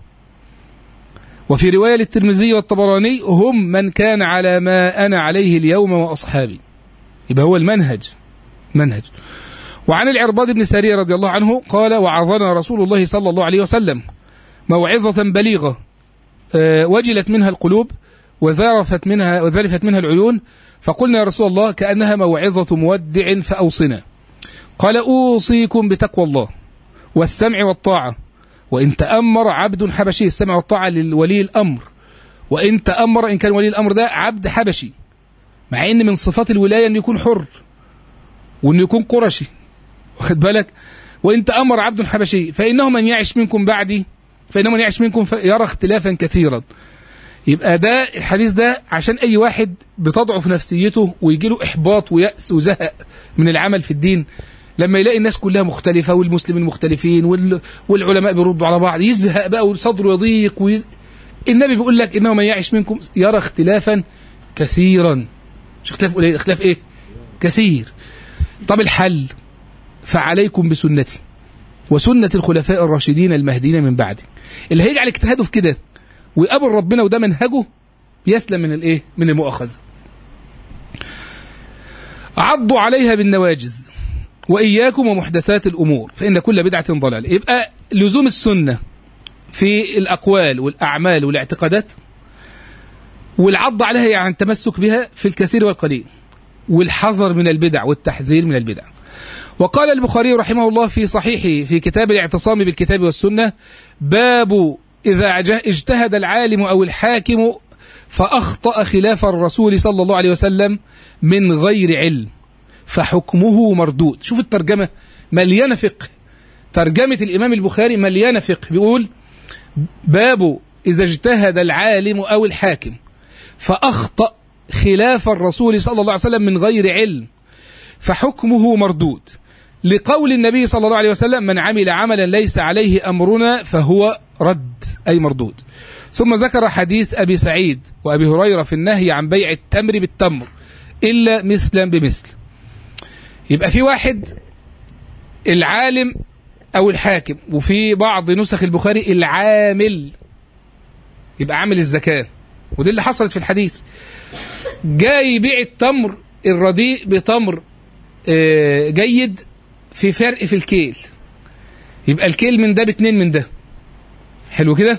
وفي رواية للترمذي والطبراني هم من كان على ما أنا عليه اليوم وأصحابي يبقى هو المنهج منهج وعن العرباض بن سارية رضي الله عنه قال وعظنا رسول الله صلى الله عليه وسلم موعظة بليغة آه، وجلت منها القلوب وذرفت منها وذرفت منها العيون فقلنا يا رسول الله كأنها موعظة مودع فأوصنا قال أوصيكم بتقوى الله والسمع والطاعة وإن تأمر عبد حبشي السمع والطاعة لولي الأمر وإن تأمر إن كان ولي الأمر ده عبد حبشي مع إن من صفات الولاية أن يكون حر وأن يكون قرشي واخد بالك وإن تأمر عبد حبشي فإنه من يعش منكم بعدي فإنه من يعش منكم يرى اختلافا كثيرا يبقى ده الحديث ده عشان أي واحد بتضعف نفسيته ويجي له إحباط ويأس وزهق من العمل في الدين لما يلاقي الناس كلها مختلفة والمسلمين مختلفين وال... والعلماء بيردوا على بعض يزهق بقى وصدره يضيق ويز... النبي بيقول لك إنه من يعش منكم يرى اختلافا كثيرا مش اختلاف قليل اختلاف إيه كثير طب الحل فعليكم بسنتي وسنة الخلفاء الراشدين المهديين من بعدي اللي هيجعل اجتهاده في كده ويقابل ربنا وده منهجه يسلم من الايه من المؤاخذة عضوا عليها بالنواجز وإياكم ومحدثات الأمور فإن كل بدعة ضلال يبقى لزوم السنة في الأقوال والأعمال والاعتقادات والعض عليها يعني التمسك بها في الكثير والقليل والحذر من البدع والتحذير من البدع وقال البخاري رحمه الله في صحيحه في كتاب الاعتصام بالكتاب والسنة باب إذا اجتهد العالم أو الحاكم فأخطأ خلاف الرسول صلى الله عليه وسلم من غير علم فحكمه مردود شوف الترجمة مليانة فقه ترجمة الإمام البخاري مليانة فقه بيقول باب إذا اجتهد العالم أو الحاكم فأخطأ خلاف الرسول صلى الله عليه وسلم من غير علم فحكمه مردود لقول النبي صلى الله عليه وسلم من عمل عملا ليس عليه أمرنا فهو رد أي مردود ثم ذكر حديث أبي سعيد وأبي هريرة في النهي عن بيع التمر بالتمر إلا مثلا بمثل يبقى في واحد العالم أو الحاكم وفي بعض نسخ البخاري العامل يبقى عامل الزكاة ودي اللي حصلت في الحديث جاي يبيع التمر الرديء بتمر جيد في فرق في الكيل يبقى الكيل من ده باتنين من ده حلو كده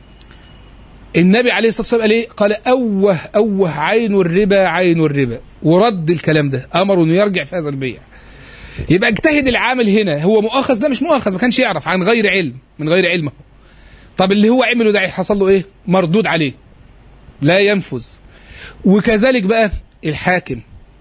النبي عليه الصلاه والسلام قال ايه؟ قال اوه اوه عين الربا عين الربا ورد الكلام ده امر انه يرجع في هذا البيع يبقى اجتهد العامل هنا هو مؤاخذ لا مش مؤاخذ ما كانش يعرف عن غير علم من غير علمه طب اللي هو عمله ده حصل له ايه مردود عليه لا ينفذ وكذلك بقى الحاكم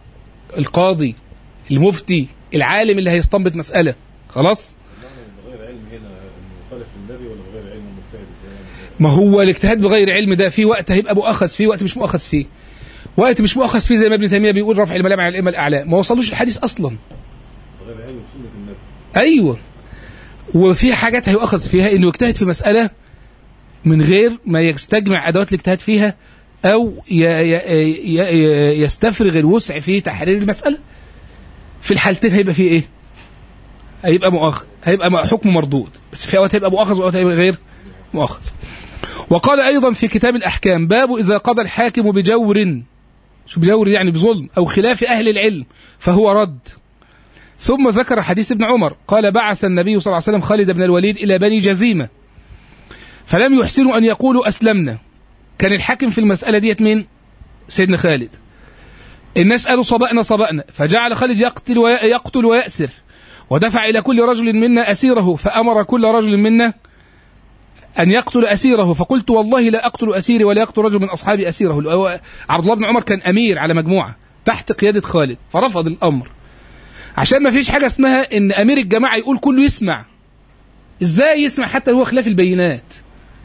القاضي المفتي العالم اللي هيستنبط مسألة خلاص بغير علم هنا مخالف للنبي ولا بغير علم مجتهد ازاي؟ ما هو الاجتهاد بغير علم ده في وقت هيبقى مؤاخذ فيه وقت مش مؤاخذ فيه وقت مش مؤاخذ فيه زي ما ابن تيميه بيقول رفع الملام على الائمه الاعلام ما وصلوش الحديث اصلا بغير علم بسنة النبي ايوه وفي حاجات هيؤخذ فيها انه يجتهد في مساله من غير ما يستجمع ادوات الاجتهاد فيها او ي ي ي يستفرغ الوسع في تحرير المساله في الحالتين هيبقى فيه ايه هيبقى مؤاخذ هيبقى حكم مردود بس في اوقات هيبقى مؤاخذ واوقات هيبقى غير مؤاخذ وقال ايضا في كتاب الاحكام باب اذا قضى الحاكم بجور شو بجور يعني بظلم او خلاف اهل العلم فهو رد ثم ذكر حديث ابن عمر قال بعث النبي صلى الله عليه وسلم خالد بن الوليد الى بني جزيمه فلم يحسنوا ان يقولوا اسلمنا كان الحاكم في المساله ديت مين سيدنا خالد الناس قالوا صبأنا صبأنا فجعل خالد يقتل ويقتل ويأسر ودفع إلى كل رجل منا أسيره فأمر كل رجل منا أن يقتل أسيره فقلت والله لا أقتل أسيري ولا يقتل رجل من أصحابي أسيره عبد الله بن عمر كان أمير على مجموعة تحت قيادة خالد فرفض الأمر عشان ما فيش حاجة اسمها إن أمير الجماعة يقول كله يسمع إزاي يسمع حتى هو خلاف البينات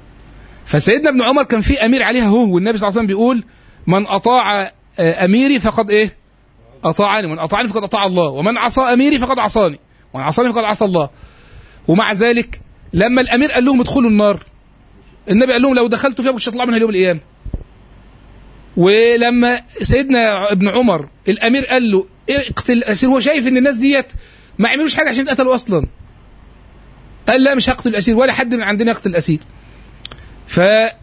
فسيدنا ابن عمر كان في أمير عليها هو والنبي صلى الله عليه وسلم بيقول من أطاع أميري فقد إيه أطاعني ومن أطاعني فقد أطاع الله ومن عصى أميري فقد عصاني ومن عصاني فقد عصى الله ومع ذلك لما الأمير قال لهم ادخلوا النار النبي قال لهم لو دخلتوا فيها مش هتطلعوا منها يوم القيامة ولما سيدنا ابن عمر الأمير قال له اقتل الأسير هو شايف إن الناس ديت ما عملوش حاجة عشان يتقتلوا أصلا قال لا مش هقتل الأسير ولا حد من عندنا يقتل الأسير ف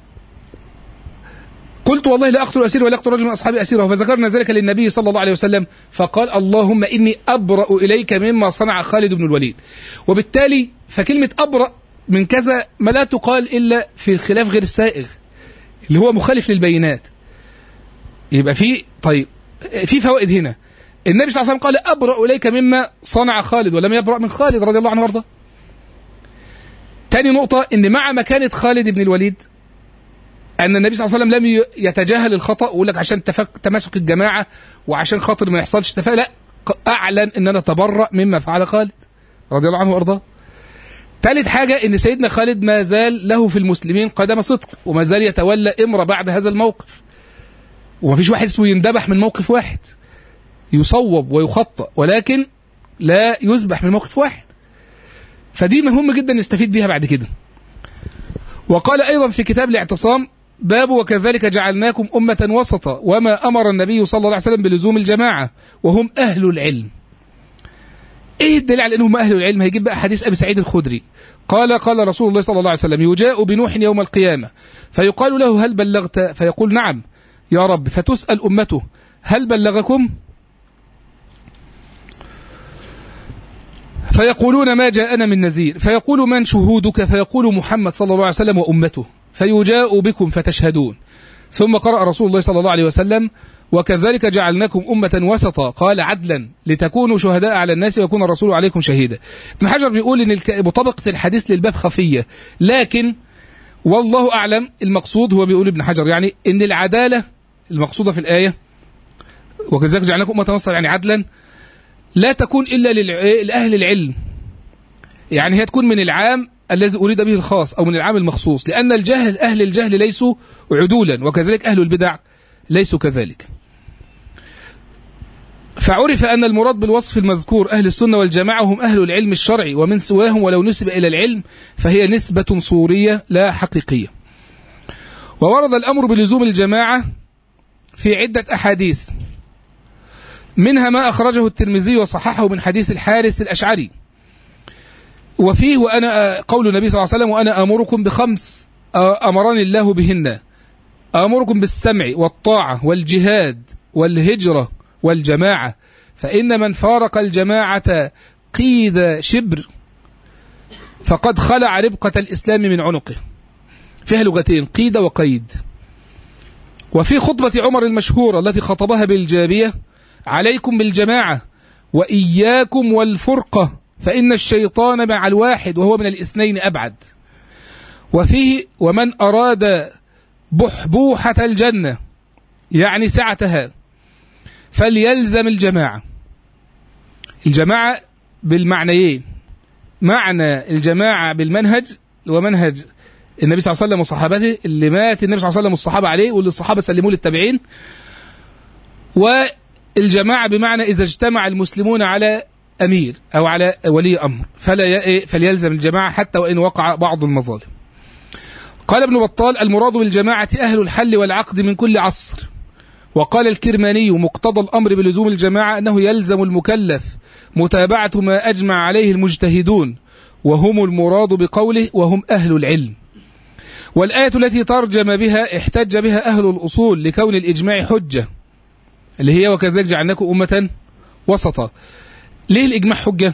قلت والله لا أقتل أسير ولا أقتل رجل من أصحابي أسيره فذكرنا ذلك للنبي صلى الله عليه وسلم فقال اللهم إني أبرأ إليك مما صنع خالد بن الوليد وبالتالي فكلمة أبرأ من كذا ما لا تقال إلا في الخلاف غير السائغ اللي هو مخالف للبينات يبقى في طيب في فوائد هنا النبي صلى الله عليه وسلم قال أبرأ إليك مما صنع خالد ولم يبرأ من خالد رضي الله عنه وارضاه تاني نقطة إن مع مكانة خالد بن الوليد أن النبي صلى الله عليه وسلم لم ي- يتجاهل الخطأ ويقول لك عشان تفك تماسك الجماعة وعشان خاطر ما يحصلش تفاهم لا ق- أعلن إن أنا تبرأ مما فعل خالد رضي الله عنه وأرضاه ثالث حاجة إن سيدنا خالد ما زال له في المسلمين قدم صدق وما زال يتولى إمرة بعد هذا الموقف وما فيش واحد اسمه يندبح من موقف واحد يصوب ويخطأ ولكن لا يذبح من موقف واحد فدي مهم جدا نستفيد بيها بعد كده وقال أيضا في كتاب الاعتصام باب وكذلك جعلناكم أمة وسطا وما أمر النبي صلى الله عليه وسلم بلزوم الجماعة وهم أهل العلم ايه الدليل على انهم اهل العلم هيجيب بقى حديث ابي سعيد الخدري قال قال رسول الله صلى الله عليه وسلم يجاء بنوح يوم القيامه فيقال له هل بلغت فيقول نعم يا رب فتسال امته هل بلغكم فيقولون ما جاءنا من نذير فيقول من شهودك فيقول محمد صلى الله عليه وسلم وامته فيجاء بكم فتشهدون ثم قرأ رسول الله صلى الله عليه وسلم وكذلك جعلناكم أمة وسطا قال عدلا لتكونوا شهداء على الناس ويكون الرسول عليكم شهيدا ابن حجر بيقول ان الك- مطابقة الحديث للباب خفية لكن والله أعلم المقصود هو بيقول ابن حجر يعني ان العدالة المقصودة في الآية وكذلك جعلناكم أمة وسطا يعني عدلا لا تكون إلا للع- لأهل العلم يعني هي تكون من العام الذي أريد به الخاص أو من العام المخصوص لأن الجهل أهل الجهل ليسوا عدولا وكذلك أهل البدع ليسوا كذلك فعرف أن المراد بالوصف المذكور أهل السنة والجماعة هم أهل العلم الشرعي ومن سواهم ولو نسب إلى العلم فهي نسبة صورية لا حقيقية وورد الأمر بلزوم الجماعة في عدة أحاديث منها ما أخرجه الترمذي وصححه من حديث الحارث الأشعري وفيه وأنا قول النبي صلى الله عليه وسلم وأنا أمركم بخمس أمرني الله بهن أمركم بالسمع والطاعة والجهاد والهجرة والجماعة فإن من فارق الجماعة قيد شبر فقد خلع ربقة الإسلام من عنقه فيها لغتين قيد وقيد وفي خطبة عمر المشهورة التي خطبها بالجابية عليكم بالجماعة وإياكم والفرقة فإن الشيطان مع الواحد وهو من الاثنين أبعد وفيه ومن أراد بحبوحة الجنة يعني سعتها فليلزم الجماعة الجماعة بالمعنيين معنى الجماعة بالمنهج ومنهج النبي صلى الله عليه وسلم وصحابته اللي مات النبي صلى الله عليه وسلم والصحابة عليه واللي الصحابة سلموه للتابعين والجماعة بمعنى إذا اجتمع المسلمون على أمير أو على ولي أمر فلا ي- فليلزم الجماعة حتى وإن وقع بعض المظالم قال ابن بطال المراد بالجماعة أهل الحل والعقد من كل عصر وقال الكرماني مقتضى الأمر بلزوم الجماعة أنه يلزم المكلف متابعة ما أجمع عليه المجتهدون وهم المراد بقوله وهم أهل العلم والآية التي ترجم بها احتج بها أهل الأصول لكون الإجماع حجة اللي هي وكذلك جعلناكم أمة وسطا ليه الإجماع حجة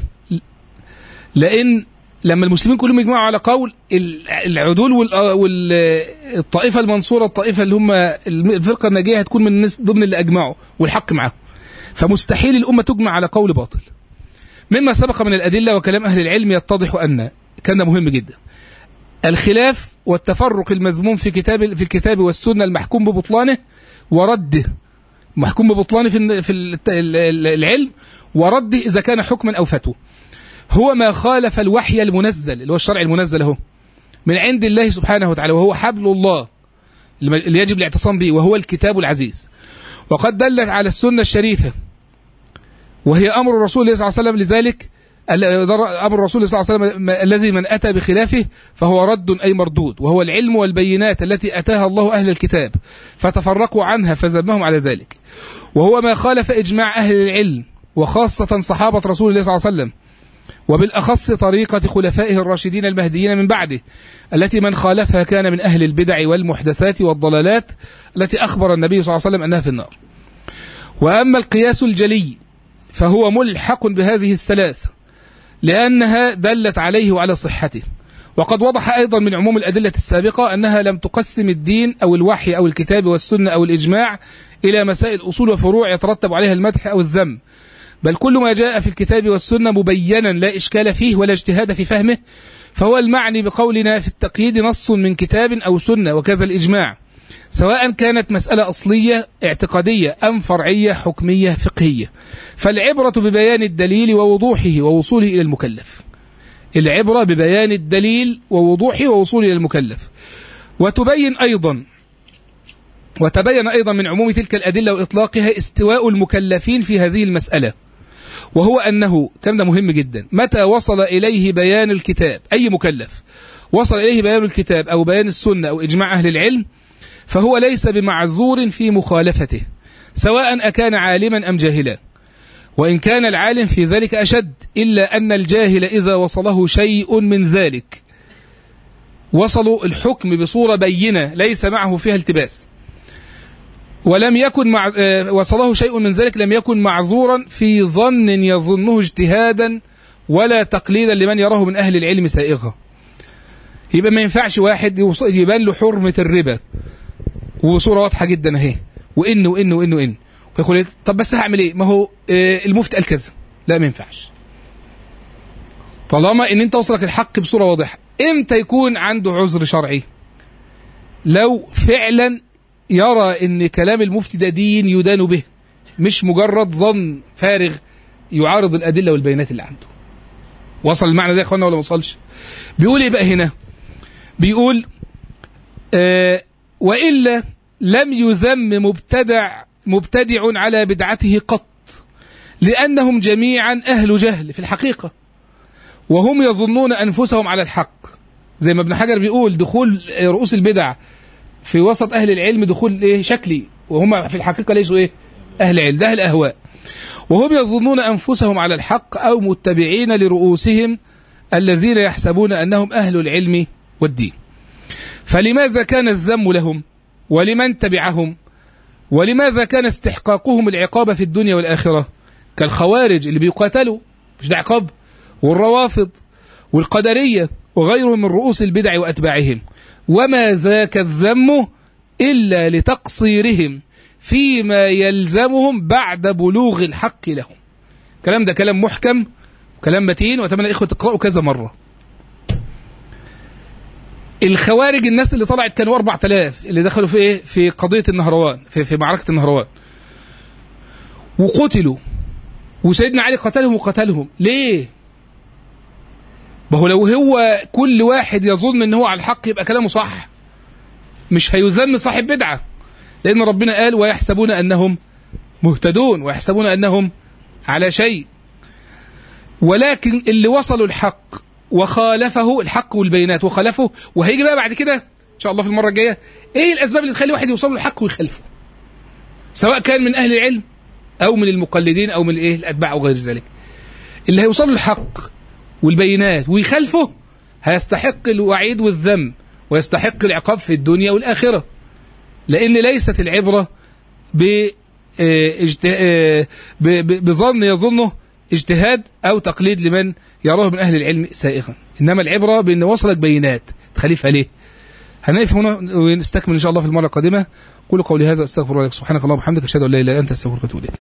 لأن لما المسلمين كلهم يجمعوا على قول ال- العدول والطائفة المنصورة الطائفة اللي هم الفرقة الناجية هتكون من الناس ضمن اللي أجمعوا والحق معاهم فمستحيل الأمة تجمع على قول باطل مما سبق من الأدلة وكلام أهل العلم يتضح أن كان مهم جدا الخلاف والتفرق المذموم في كتاب في الكتاب والسنة المحكوم ببطلانه ورده محكوم ببطلانه في ال- في ال- ال- العلم ورده إذا كان حكما أو فتوى هو ما خالف الوحي المنزل اللي هو الشرع المنزل اهو من عند الله سبحانه وتعالى وهو حبل الله اللي يجب الاعتصام به وهو الكتاب العزيز وقد دلت على السنة الشريفة وهي أمر الرسول صلى الله عليه وسلم لذلك ال- أمر الرسول صلى الله عليه وسلم ما- الذي من أتى بخلافه فهو رد أي مردود وهو العلم والبينات التي أتاها الله أهل الكتاب فتفرقوا عنها فذمهم على ذلك وهو ما خالف إجماع أهل العلم وخاصة صحابة رسول الله صلى الله عليه وسلم وبالأخص طريقة خلفائه الراشدين المهديين من بعده التي من خالفها كان من أهل البدع والمحدثات والضلالات التي أخبر النبي صلى الله عليه وسلم أنها في النار وأما القياس الجلي فهو ملحق بهذه الثلاث لأنها دلت عليه وعلى صحته وقد وضح أيضا من عموم الأدلة السابقة أنها لم تقسم الدين أو الوحي أو الكتاب والسنة أو الإجماع إلى مسائل أصول وفروع يترتب عليها المدح أو الذم بل كل ما جاء في الكتاب والسنة مبينا لا إشكال فيه ولا اجتهاد في فهمه فهو المعني بقولنا في التقييد نص من كتاب أو سنة وكذا الإجماع سواء كانت مسألة أصلية اعتقادية أم فرعية حكمية فقهية فالعبرة ببيان الدليل ووضوحه ووصوله إلى المكلف العبرة ببيان الدليل ووضوحه ووصوله إلى المكلف وتبين أيضا وتبين أيضا من عموم تلك الأدلة وإطلاقها استواء المكلفين في هذه المسألة وهو أنه كان ده مهم جدا متى وصل إليه بيان الكتاب أي مكلف وصل إليه بيان الكتاب أو بيان السنة أو إجماع أهل العلم فهو ليس بمعذور في مخالفته سواء أكان عالما أم جاهلا وإن كان العالم في ذلك أشد إلا أن الجاهل إذا وصله شيء من ذلك وصلوا الحكم بصورة بينة ليس معه فيها التباس ولم يكن مع آه، وصله شيء من ذلك لم يكن معذورا في ظن يظنه اجتهادا ولا تقليدا لمن يراه من أهل العلم سائغا يبقى ما ينفعش واحد يوص- يبان له حرمة الربا وصورة واضحة جدا اهي وإن وإن وإن وإن فيقول إيه؟ طب بس هعمل إيه ما هو آه، المفتي قال كذا لا ما ينفعش طالما ان انت وصلك الحق بصوره واضحه امتى يكون عنده عذر شرعي لو فعلا يرى ان كلام المفتي ده دين يدان به مش مجرد ظن فارغ يعارض الادله والبيانات اللي عنده وصل المعنى ده يا اخوانا ولا ما وصلش بيقول ايه بقى هنا بيقول آه والا لم يذم مبتدع مبتدع على بدعته قط لانهم جميعا اهل جهل في الحقيقه وهم يظنون انفسهم على الحق زي ما ابن حجر بيقول دخول رؤوس البدع في وسط اهل العلم دخول ايه شكلي وهم في الحقيقه ليسوا ايه اهل علم ده اهل اهواء وهم يظنون انفسهم على الحق او متبعين لرؤوسهم الذين يحسبون انهم اهل العلم والدين فلماذا كان الذم لهم ولمن تبعهم ولماذا كان استحقاقهم العقاب في الدنيا والاخره كالخوارج اللي بيقاتلوا مش ده عقاب والروافض والقدرية وغيرهم من رؤوس البدع وأتباعهم وما ذاك الذم إلا لتقصيرهم فيما يلزمهم بعد بلوغ الحق لهم كلام ده كلام محكم وكلام متين وأتمنى الإخوة تقرأوا كذا مرة الخوارج الناس اللي طلعت كانوا 4000 اللي دخلوا في ايه في قضيه النهروان في في معركه النهروان وقتلوا وسيدنا علي قتلهم وقتلهم ليه ما هو لو هو كل واحد يظن ان هو على الحق يبقى كلامه صح مش هيذم صاحب بدعه لان ربنا قال ويحسبون انهم مهتدون ويحسبون انهم على شيء ولكن اللي وصلوا الحق وخالفه الحق والبينات وخالفه وهيجي بقى بعد كده ان شاء الله في المره الجايه ايه الاسباب اللي تخلي واحد يوصل له الحق ويخالفه سواء كان من اهل العلم او من المقلدين او من الايه الاتباع او غير ذلك اللي هيوصل له الحق والبينات ويخالفه هيستحق الوعيد والذم ويستحق العقاب في الدنيا والاخره لان ليست العبره ب آه، اجت- آه، ب- ب- بظن يظنه اجتهاد او تقليد لمن يراه من اهل العلم سائغا انما العبره بان وصلت بينات تخالفها ليه هنقف هنا ونستكمل ان شاء الله في المره القادمه قولوا قولي هذا استغفر الله لك سبحانك اللهم وبحمدك اشهد ان لا اله الا انت استغفرك واتوب اليك